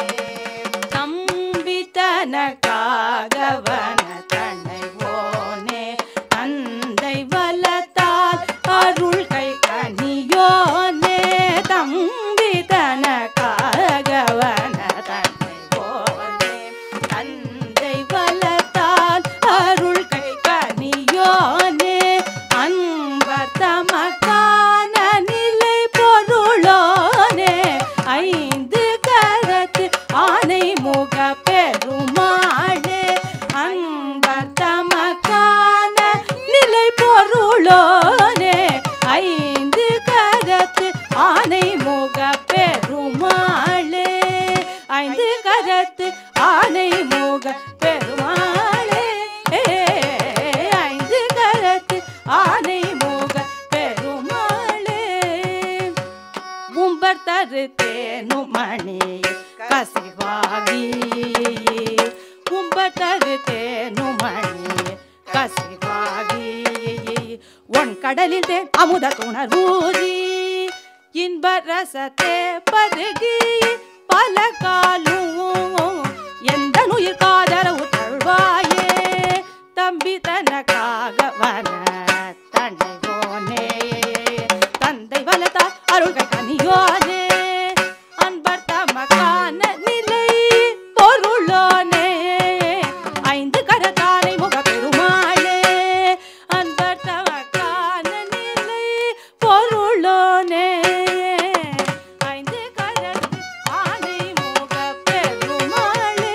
தம்பி தனக்காகவன தனைவோனே தந்தை வலத்தால் அருள் கை கனியோனே தம்பி தனக்காகவன தனைவோனே தந்தை வலத்தால் அருள் கை கனியோனே அன்பர் தமக்கான நிலை பொருளோனே ஐந்து கரத்து ஆனை முக பெருமாளே அன்பர் தமக்கான நிலை பொருளோனே ஐந்து கரத்து ஆனை முக பெருமாளே ஐந்து கரத்து ஆனை முக பெருமாளே ஏ, ஐந்து கரத்து ஆனை முக பெருமாளே உம்பர் தரு தேனும் மணி கசிவாகி உம்பர் தரு தேனும் மணி கசிவாகி ஒன் கடலில் தேன் அமுத துணர்வூரி இன்ப ரசத்தே பருகி பல காலும் எந்த நுயிர் காதரவு தழுவாயே தம்பி தனக்காக வன தன்னைவோனே தந்தை வலதா அருள்கள் கனியோனே அன்பர் தமக்கான நிலை பொருளோனே ஐந்து கரத்தானை முக பெருமாளே அன்பர் தமக்கான நிலை பொருளோனே ஐந்து கரத்து ஆனை முக பெருமாளே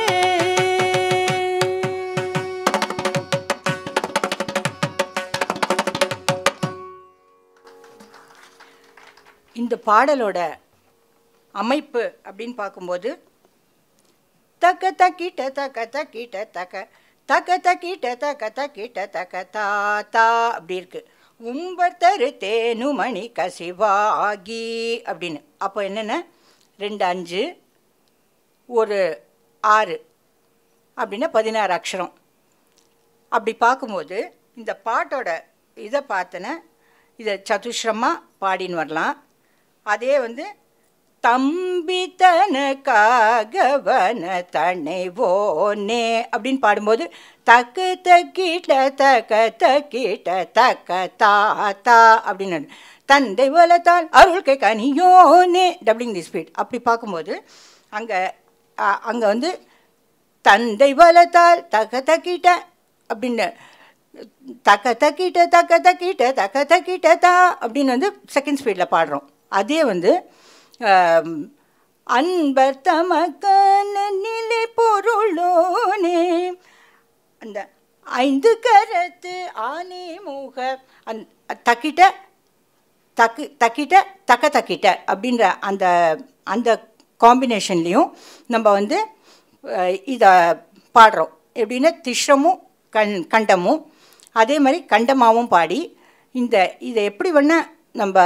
இந்த பாடலோட அமைப்பு அப்படின்னு பார்க்கும்போது தக்க தக்கிட்ட தக்க தக்கிட்ட தக்க தக்க தக்கிட்ட தக்க தக்கிட்ட தக்க தா தா அப்படி இருக்கு உம்பர் தரு தேனுமணி கசிவாகி அப்படின்னு அப்போ என்னென்ன ரெண்டு அஞ்சு ஒரு ஆறு அப்படின்னா பதினாறு அக்ஷரம் அப்படி பார்க்கும்போது இந்த பாட்டோட இதை பார்த்தன இதை சதுஷ்ரமாக பாடின்னு வரலாம் அதே வந்து தம்பி தனக்காகவன தனைவோனே அப்படின்னு பாடும்போது தக்கு தக்கிட்ட தக்க தக்கிட்ட தக்க தா தா அப்படின்னு தந்தை வளத்தால் அருள் கை கனியோனே டப்ளிங் தி ஸ்பீட் அப்படி பார்க்கும்போது அங்கே அங்கே வந்து தந்தை வளத்தால் தக்க தக்கிட்ட அப்படின்னு தக்க தக்கிட்ட தக்க தக்கிட்ட தக்க தக்கிட்ட தா அப்படின்னு வந்து செகண்ட் ஸ்பீடில் பாடுறோம் அதே வந்து ஆம், அன்பர் தமக்கான நிலை பொருளோனே அந்த ஐந்து கரத்து ஆனே மூக அந் தக்கிட்ட தக்கு தக்கிட்ட தக்க தக்கிட்ட அப்படின்ற அந்த அந்த காம்பினேஷன்லேயும் நம்ம வந்து இதை பாடுறோம் எப்படின்னா திஷ்ரமும் கண் கண்டமும் அதே மாதிரி கண்டமாவும் பாடி இந்த இதை எப்படி வேணால் நம்ம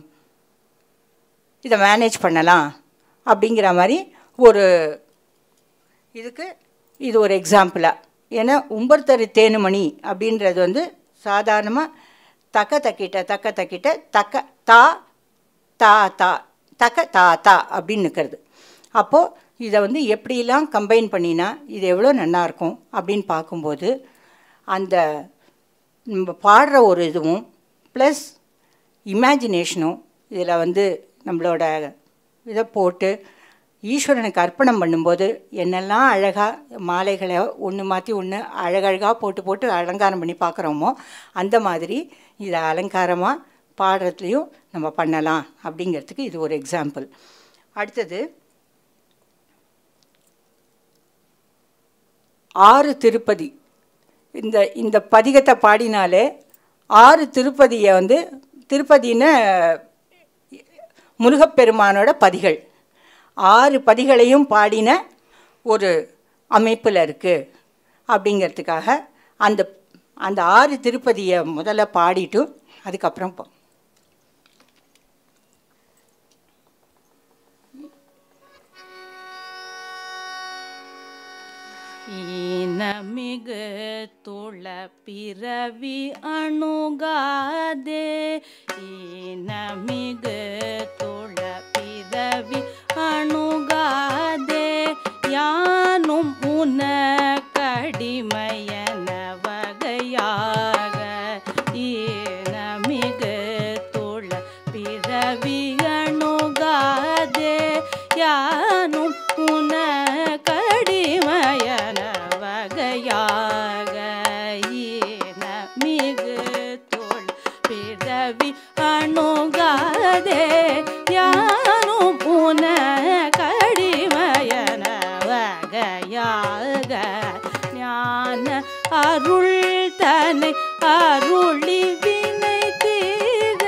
இதை மேனேஜ் பண்ணலாம் அப்படிங்கிற மாதிரி ஒரு இதுக்கு இது ஒரு எக்ஸாம்பிளாக ஏன்னா உம்பர்தரு தேனுமணி அப்படின்றது வந்து சாதாரணமாக தக்க தக்கிட்ட தக்க தக்கிட்ட தக்க தா தா தா தக்க தா தா அப்படின்னு நிற்கிறது அப்போது இதை வந்து எப்படிலாம் கம்பைன் பண்ணினா இது எவ்வளோ நல்லா இருக்கும் அப்படின்னு பார்க்கும்போது அந்த நம்ம பாடுற ஒரு இதுவும் ப்ளஸ் இமேஜினேஷனும் இதில் வந்து நம்மளோட இதை போட்டு ஈஸ்வரனுக்கு அர்ப்பணம் பண்ணும்போது என்னெல்லாம் அழகாக மாலைகளை ஒன்று மாற்றி ஒன்று அழகழகாக போட்டு போட்டு அலங்காரம் பண்ணி பார்க்குறோமோ அந்த மாதிரி இதை அலங்காரமாக பாடுறதுலையும் நம்ம பண்ணலாம் அப்படிங்கிறதுக்கு இது ஒரு எக்ஸாம்பிள் அடுத்தது ஆறு திருப்பதி இந்த இந்த பதிகத்தை பாடினாலே ஆறு திருப்பதியை வந்து திருப்பதின்னு முருகப்பெருமானோட பதிகள் ஆறு பதிகளையும் பாடின ஒரு அமைப்பில் இருக்குது அப்படிங்கிறதுக்காக அந்த அந்த ஆறு திருப்பதியை முதல்ல பாடிட்டு அதுக்கப்புறம் போ ஈனமிகு துள பிறவி அணுகாதே ஈனமிகு துள பிறவி அணுகாதே யானும் உன கடிமையன வகையாக ஈனமிகு துள பிறவி அணுகாதே யானும் உன கடிமையன வகையாக ஈன மிகு தோல் பிறவி அணுகாதே யானும் உன கடிமையன வகையாக ஞான அருள் தன்னை அருளி வினை தீர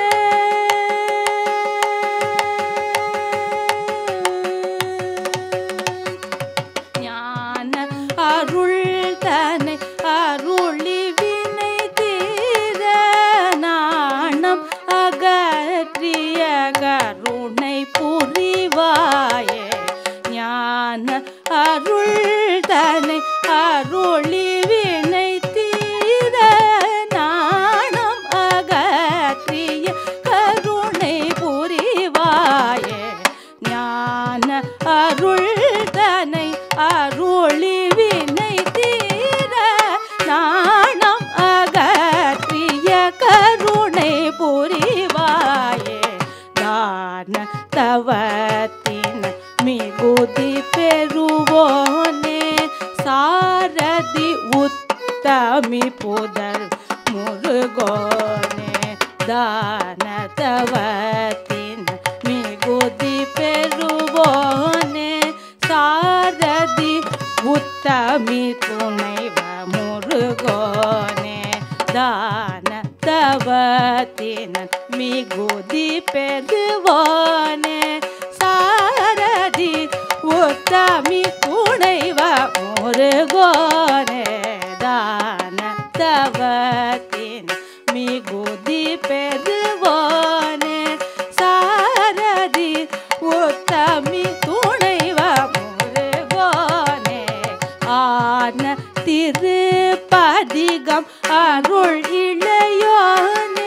ஞான அருள் தன்னை அருளி வினை தீர நாணம் அகற்றிய கருணை புரிவாயே ஞான அருள் தன்னை அருளி வினை தீர நாணம் அகற்றிய கருணை புரிவாயே ஞான அருள் தனை அருளி வினை தீர நாணம் அகற்றிய கருணை புரிவாயே தான தவத்தின் மிகுதி பெறுவோனே சாரதி உத்தமி புதல் முருகோனே தான தவத்தின் மிகுதி பெறுவோனே சாரதி உத்தமி துணைவ முருகோனே தான தவத்தின் மிகுதி பெறுவோனே சாரதி உத்தமி துணைவ முருகோனே தான தவத்தின் மிகுதி பெறுவோனே சாரதி உத்தமி துணைவ முருகோனே ஆன திருப்பதிகம் அருள் இளையோனே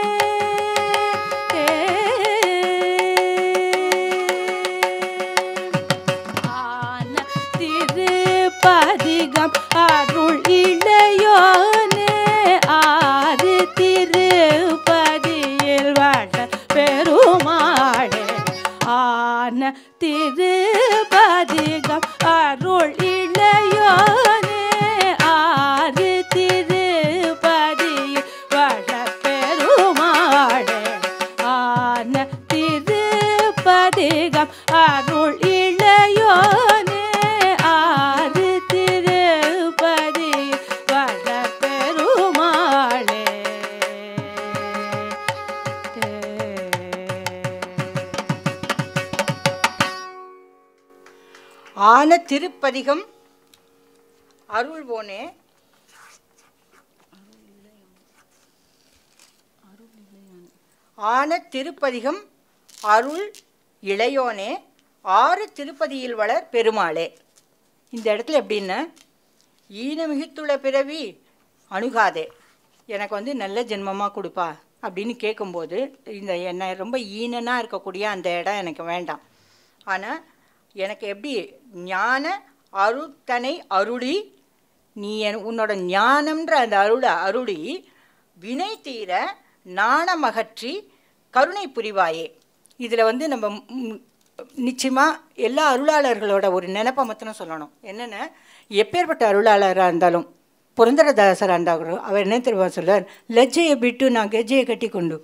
ஆன திருப்பதிகம் அருள் இளையோனே ஆறு திருப்பதியில் வாழ பெருமாளே ஆன திருப்பதிகம் அருள் இளையோனே ஆறு திருப்பதியில் வாழ பெருமாளே ஆன திருப்பதிகம் அருள் இளையோனே ஆறு திருப்பதி வட பெருமாளே ஆன திருப்பதிகம் அருள்வோனே ஆன திருப்பதிகம் அருள் இளையோனே ஆறு திருப்பதியில் வளர் பெருமாளே இந்த இடத்துல எப்படின்னா ஈனமிகுத்துள்ள பிறவி அணுகாதே எனக்கு வந்து நல்ல ஜென்மமாக கொடுப்பா அப்படின்னு கேட்கும்போது இந்த என்ன ரொம்ப ஈனனாக இருக்கக்கூடிய அந்த இடம் எனக்கு வேண்டாம் ஆனால் எனக்கு எப்படி ஞான அருத்தனை அருளி நீ என் உன்னோட ஞானம்ன்ற அந்த அருளை அருளி வினை தீர நாணமகற்றி கருணை புரிவாயே இதில் வந்து நம்ம நிச்சயமாக எல்லா அருளாளர்களோட ஒரு நினப்பை மாத்திரம் சொல்லணும் என்னென்ன எப்பேற்பட்ட அருளாளராக இருந்தாலும் புரந்தரதாசராக இருந்தாலும் அவர் என்ன தெரியுமா சொல்றார் லஜ்ஜையை விட்டு நான் கெஜ்ஜையை கட்டி கொண்டு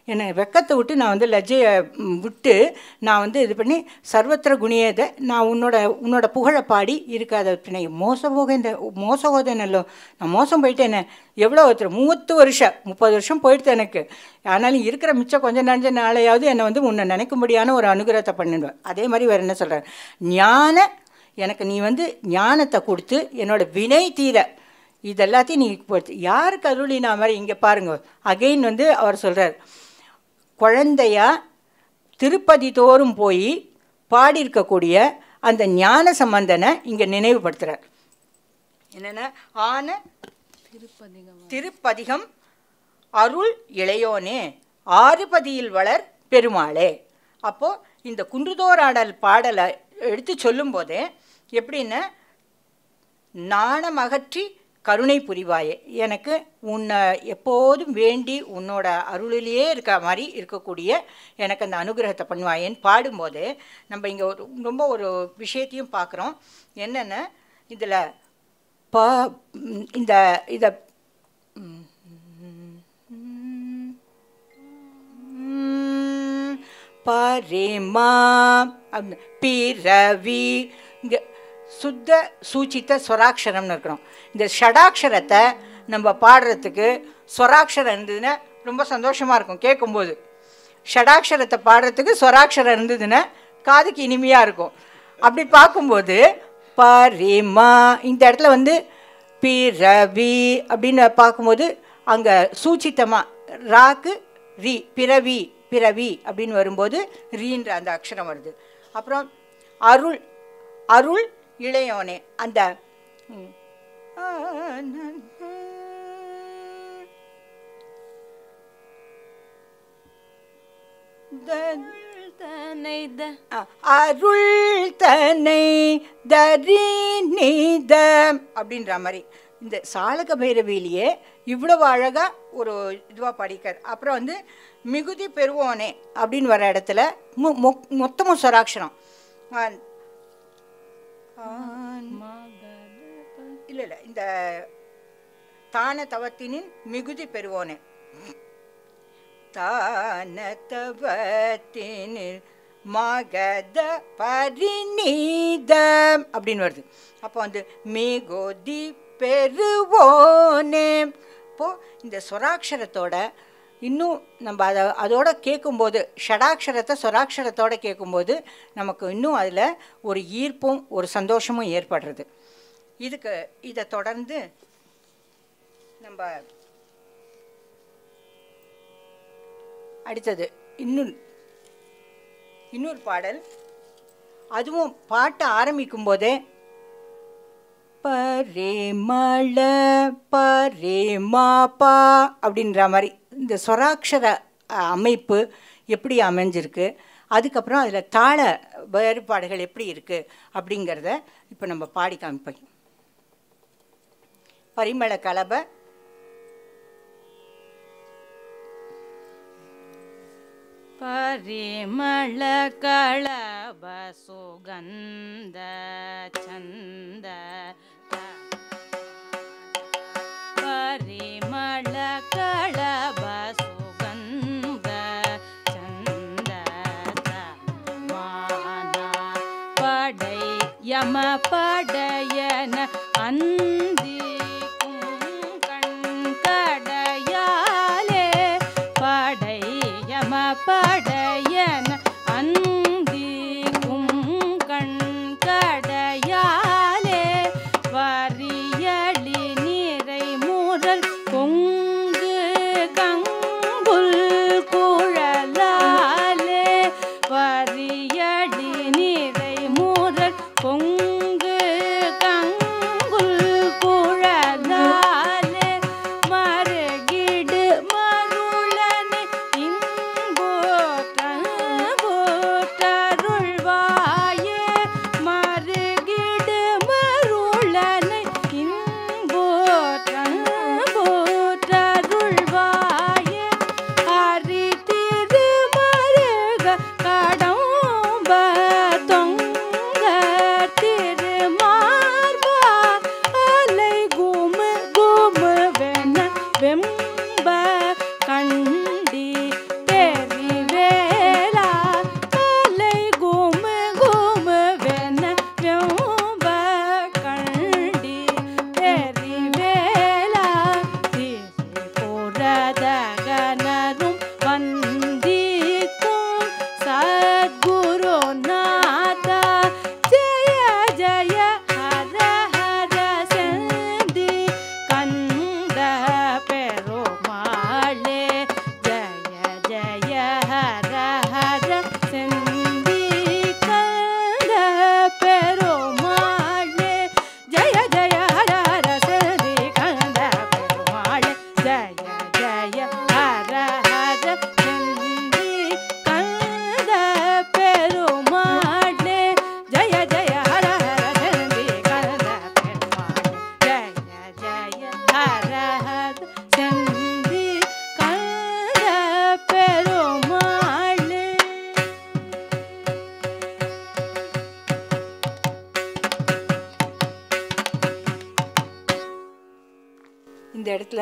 என்னை வெக்கத்தை விட்டு நான் வந்து லஜ்ஜையை ம், விட்டு நான் வந்து இது பண்ணி சர்வத்திர குணியதை நான் உன்னோட உன்னோட புகழை பாடி இருக்காத பின்னை மோசபோக மோசகோதனல்லோ நான் மோசம் போயிட்டேனே எவ்வளோ ஒருத்தர் மூவத்து வருஷம் முப்பது வருஷம் போயிடுது எனக்கு ஆனாலும் இருக்கிற மிச்சம் கொஞ்சம் நஞ்ச நாளையாவது என்னை வந்து உன்னை நினைக்கும்படியான ஒரு அனுகிரகத்தை பண்ணிடுவேன் அதே மாதிரி வேறு என்ன சொல்கிறேன் ஞான எனக்கு நீ வந்து ஞானத்தை கொடுத்து என்னோட வினை தீர இது எல்லாத்தையும் நீ போச்சு யாருக்கு அருளினா மாதிரி இங்கே பாருங்க அகைன் வந்து அவர் சொல்கிறார் குழந்தையா திருப்பதி தோறும் போய் பாடியிருக்கக்கூடிய அந்த ஞான சம்பந்தனை இங்கே நினைவுபடுத்துகிறார் என்னென்ன ஆன திருப்பதிகம் அருள் இளையோனே ஆறுபதியில் வளர் பெருமாளே அப்போ இந்த குன்றுதோராடல் பாடலை எடுத்து சொல்லும்போதே எப்படின்னா நாணம் அகற்றி கருணை புரிவாயே எனக்கு உன்னை எப்போதும் வேண்டி உன்னோட அருளிலேயே இருக்க மாதிரி இருக்கக்கூடிய எனக்கு அந்த அனுகிரகத்தை பண்ணுவாயேன்னு பாடும்போது நம்ம இங்கே ஒரு ரொம்ப ஒரு விஷயத்தையும் பார்க்குறோம் என்னென்ன இதில் பா ம், இந்த இதை பரிமா அப்படின்னு பிறவி இங்கே சுத்த சூச்சித்த ஸ்வராட்சரம்னு இருக்கணும் இந்த ஷடாட்சரத்தை நம்ம பாடுறதுக்கு ஸ்வராட்சரம் இருந்ததுன்னா ரொம்ப சந்தோஷமாக இருக்கும் கேட்கும்போது ஷடாட்சரத்தை பாடுறதுக்கு ஸ்வராட்சரம் இருந்ததுன்னா காதுக்கு இனிமையாக இருக்கும் அப்படி பார்க்கும்போது பரிமா இந்த இடத்துல வந்து பிறவி அப்படின்னு பார்க்கும்போது அங்கே சூச்சித்தமாக ராக்கு ரி பிறவி பிறவி அப்படின்னு வரும்போது ரீன்ற அந்த அக்ஷரம் வருது அப்புறம் அருள் அருள் இளையோனே அந்த ம், த- தனை த ஆ, அருள் தன்னை தரி நீத அப்படின்ற மாதிரி இந்த சாலக பைரவியிலேயே இவ்வளவு அழகாக ஒரு இதுவாக படிக்கார் அப்புறம் வந்து மிகுதி பெறுவோனே அப்படின்னு வர இடத்துல மு மொ- மொத்தமும் சொராட்சரம் இல்லை இல்லை இந்த தான தவத்தினின் மிகுதி பெறுவோனே தானத்தவத்தினில் மகத பரிநீதம் அப்படின்னு வருது அப்போ வந்து மிகுதி பெறுவோனே இப்போ இந்த சொராட்சரத்தோட இன்னும் நம்ம அதை அதோட கேட்கும்போது ஷடாட்சரத்தை சொராட்சரத்தோட கேட்கும்போது நமக்கு இன்னும் அதில் ஒரு ஈர்ப்பும் ஒரு சந்தோஷமும் ஏற்படுறது இதுக்கு இதை தொடர்ந்து நம்ம அடுத்தது இன்னும் இன்னொரு பாடல் அதுவும் பாட்டு ஆரம்பிக்கும் போதே பரேமள பரேமாப்பா அப்படின்ற மாதிரி இந்த சொராட்சர அஹ், அமைப்பு எப்படி அமைஞ்சிருக்கு அதுக்கப்புறம் அதில் தாள வேறுபாடுகள் எப்படி இருக்குது அப்படிங்கிறத இப்போ நம்ம பாடி காமிப்போம் பரிமள கலபை ಪರಿಮಳ ಕಳಬ ಸುಗಂಧ ಚಂದ ಪರಿಮಳ ಕಳಬ ಸುಗಂಧ ಚಂದ ಮಾನ ಪಡೈ ಯಮ ಪಡಯನ ಅಂದಿ கண்கடையாலே படையம படையன அந்திக்கும் கண்கடையாலே வரியளி நிறை முரல் பொங்கு கங்குல் குழலாலே வரியளி நிறை முரல் பொங்கு இந்த இடத்துல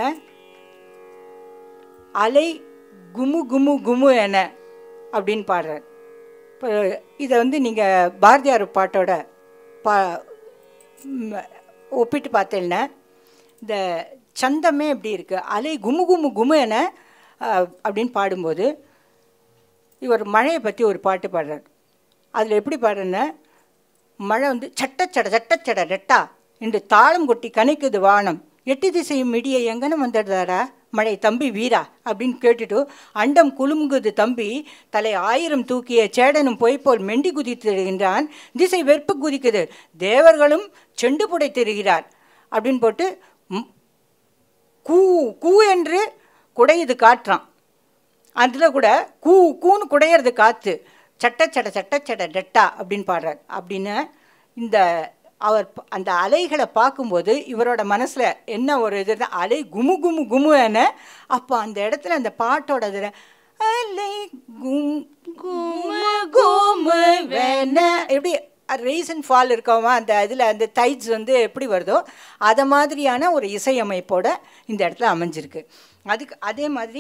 அலை குமு குமு குமு என அப்படின்னு பாடுறார் இப்போ இதை வந்து நீங்கள் பாரதியார் பாட்டோட பா ம், ஒப்பிட்டு பார்த்தேன்னா இந்த சந்தமே எப்படி இருக்கு அலை குமு குமு குமு என அஹ், அப்படின்னு பாடும்போது இவர் மழையை பற்றி ஒரு பாட்டு பாடுறார் அதில் எப்படி பாடுறேன்னா மழை வந்து சட்டச்சட சட்டச்சட ரெட்டா என்று தாளம் கொட்டி கனைக்குது வானம் எட்டு திசையும் மிடிய எங்கன வந்துடுறாரா மழை தம்பி வீரா அப்படின்னு கேட்டுட்டு அண்டம் குலுங்குது தம்பி தலை ஆயிரம் தூக்கிய சேடனும் பொய் போல் மெண்டி குதித்திருக்கின்றான் திசை வெறுப்பு குதிக்குது தேவர்களும் செண்டு புடைத்திருக்கிறார் அப்படின்னு போட்டு ம், கூ கூ என்று குடையுது காற்றான் அதில் கூட கூ கூன்னு குடையிறது காற்று சட்டச்சட சட்டச்சட டெட்டா அப்படின்னு பாடுறார் அப்படின்னு இந்த அவர் ப- அந்த அலைகளை பார்க்கும்போது இவரோட மனசில் என்ன ஒரு இது இருந்தா, அலை குமு குமு குமு என அப்போ அந்த இடத்துல அந்த பாட்டோட இதில் அலை கும் குமு குமு வென எப்படி ரைஸ் அண்ட் ஃபால் இருக்கவமா அந்த இதில் அந்த தைட்ஸ் வந்து எப்படி வருதோ அதை மாதிரியான ஒரு இசையமைப்போட இந்த இடத்துல அமைஞ்சிருக்கு அதுக்கு அதே மாதிரி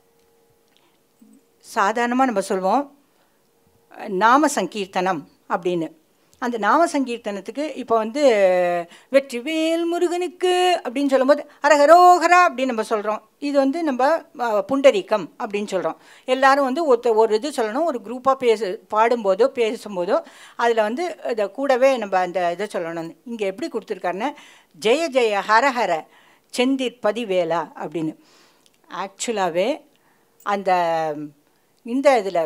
சாதாரணமாக நம்ம சொல்வோம் அஹ், நாம சங்கீர்த்தனம் அப்படின்னு அந்த நாம சங்கீர்த்தனத்துக்கு இப்போ வந்து வெற்றிவேல் முருகனுக்கு அப்படின்னு சொல்லும்போது அரகரோகரா அப்படின்னு நம்ம சொல்கிறோம் இது வந்து நம்ம அஹ், புண்டரீகம் அப்படின்னு சொல்கிறோம் எல்லாரும் வந்து ஒருத்த ஒரு இது சொல்லணும் ஒரு குரூப்பாக பேசு பாடும்போதோ பேசும்போதோ அதில் வந்து இதை கூடவே நம்ம அந்த இதை சொல்லணும் இங்கே எப்படி கொடுத்துருக்காருன்னா ஜெய ஜெய ஹரஹர செந்திற் பதிவேலா அப்படின்னு ஆக்சுவலாகவே அந்த இந்த இதில்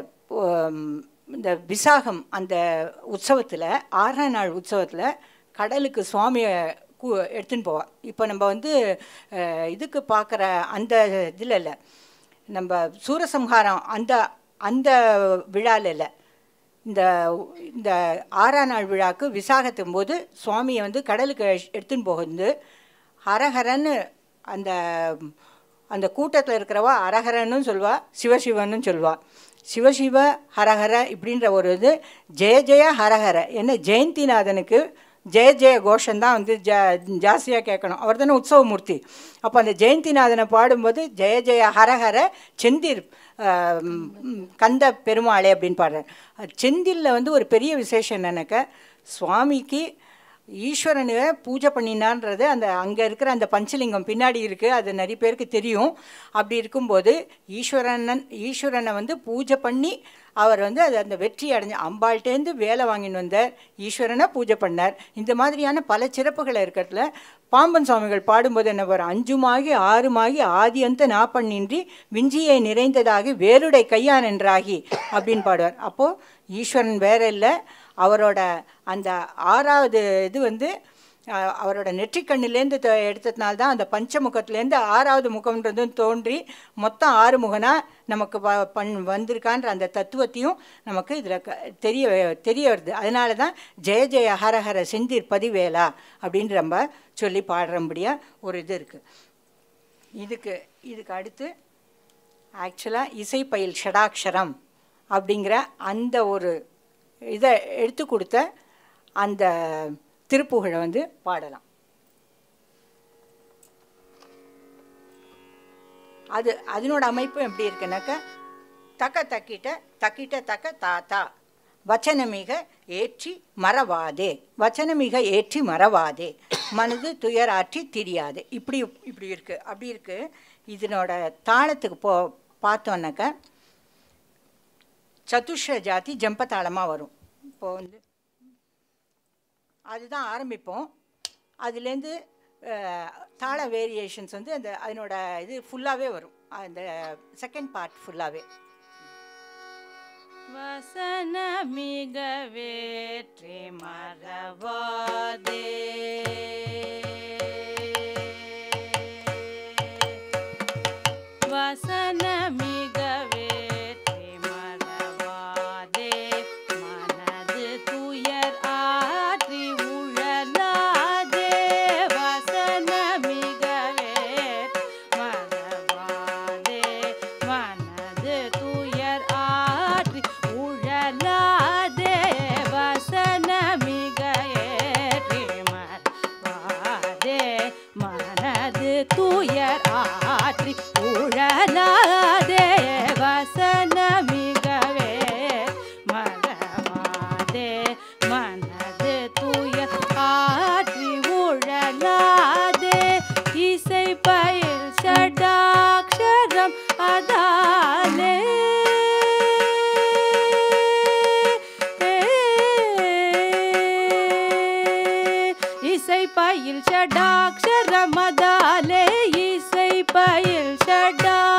இந்த விசாகம் அந்த உற்சவத்தில் ஆறாம் நாள் உற்சவத்தில் கடலுக்கு சுவாமியை கூ எடுத்துன்னு போவாள் இப்போ நம்ம வந்து அஹ், இதுக்கு பார்க்குற அந்த இதில் இல்லை நம்ம சூரசம்ஹாரம் அந்த அந்த விழாவில் இல்லை இந்த இந்த ஆறாம் நாள் விழாக்கு விசாகத்தும் போது சுவாமியை வந்து கடலுக்கு எடுத்துன்னு போகுது ஹரஹரன்னு அந்த அந்த கூட்டத்தில் இருக்கிறவா அரஹரன்னு சொல்வா சிவசிவன்னு சொல்வா சிவசிவ ஹரஹர இப்படின்ற ஒரு இது ஜெய ஜெய ஹரஹர என்ன ஜெயந்திநாதனுக்கு ஜெய ஜெய கோஷந்தான் வந்து ஜா ஜாஸ்தியாக கேட்கணும் அவர் தானே உற்சவமூர்த்தி அப்போ அந்த ஜெயந்திநாதனை பாடும்போது ஜெய ஜெய ஹரஹர செந்திர் ஆஹ், ம், கந்த பெருமாளே அப்படின்னு பாடுறார் செந்திலில் வந்து ஒரு பெரிய விசேஷம் என்னன்னாக்க சுவாமிக்கு ஈஸ்வரனை பூஜை பண்ணினான்றது அந்த அங்கே இருக்கிற அந்த பஞ்சலிங்கம் பின்னாடி இருக்குது அது நிறைய பேருக்கு தெரியும் அப்படி இருக்கும்போது ஈஸ்வரனன் ஈஸ்வரனை வந்து பூஜை பண்ணி அவர் வந்து அது அந்த வெற்றி அடைஞ்ச அம்பாள்கிட்டேருந்து வேலை வாங்கின்னு வந்தார் ஈஸ்வரனை பூஜை பண்ணார் இந்த மாதிரியான பல சிறப்புகள் இருக்கிறதுல பாம்பன் சுவாமிகள் பாடும்போது என்ன வரும் அஞ்சுமாகி ஆறுமாகி ஆதி அந்த நாப்பண்ணின்றி விஞ்சியை நிறைந்ததாகி வேருடை கையான் என்றாகி அப்படின்னு பாடுவார் அப்போது ஈஸ்வரன் வேற இல்லை அவரோட அந்த ஆறாவது இது வந்து அஹ், அவரோட நெற்றிக்கண்ணிலேருந்து த எடுத்ததுனால தான் அந்த பஞ்சமுகத்துலேருந்து ஆறாவது முகம்ன்றதும் தோன்றி மொத்தம் ஆறு முகனா நமக்கு வ பண் வந்திருக்கான்ற அந்த தத்துவத்தையும் நமக்கு இதில் க தெரிய தெரிய வருது அதனால தான் ஜெய ஜெய ஹரஹர செந்திர் பதிவேலா அப்படின்னு நம்ம சொல்லி பாடுறபடியாக ஒரு இது இருக்குது இதுக்கு இதுக்கு அடுத்து ஆக்சுவலாக இசைப்பயில் ஷடாக்ஷரம் அப்படிங்கிற அந்த ஒரு இதை எடுத்து கொடுத்த அந்த திருப்புகழை வந்து பாடலாம் அது அதனோட அமைப்பு எப்படி இருக்குனாக்க தக்க தக்கிட்ட தக்கிட்ட தக்க தாத்தா வச்சனமிக ஏற்றி மறவாதே வச்சனமிக ஏற்றி மறவாதே மனது துயராற்றி திரியாதே இப்படி இப்படி இருக்குது அப்படி இருக்குது இதனோட தாளத்துக்கு போ பார்த்தோன்னாக்க சதுஷ்ர ஜாதி ஜம்பதாளமாக வரும் இப்போ வந்து அதுதான் ஆரம்பிப்போம் அதுலேருந்து அஹ், தாள வேரியேஷன்ஸ் வந்து அந்த அதனோட இது ஃபுல்லாகவே வரும் அந்த செகண்ட் பார்ட் ஃபுல்லாகவே வசனமிக வேற்றி மறவாதே வசனமிக வேற்றி மறவாதே மனது துயர் ஆற்றி உழலாதே வசனமிக வேற்றி மறவாதே மனது துயர் ஆற்றி உழலாதே வசனமிக ஏற்றி மறவாதே துயர் ஆற்றி உழலாதே வசனமிகவே மறவாதே மனது துயர் ஆற்றி உழலாதே இசை பயில் ஷடாக்ஷரம் அதாலே இசை பயில் ஷடாக்ஷரமதாலே இசை பயில் ஷடா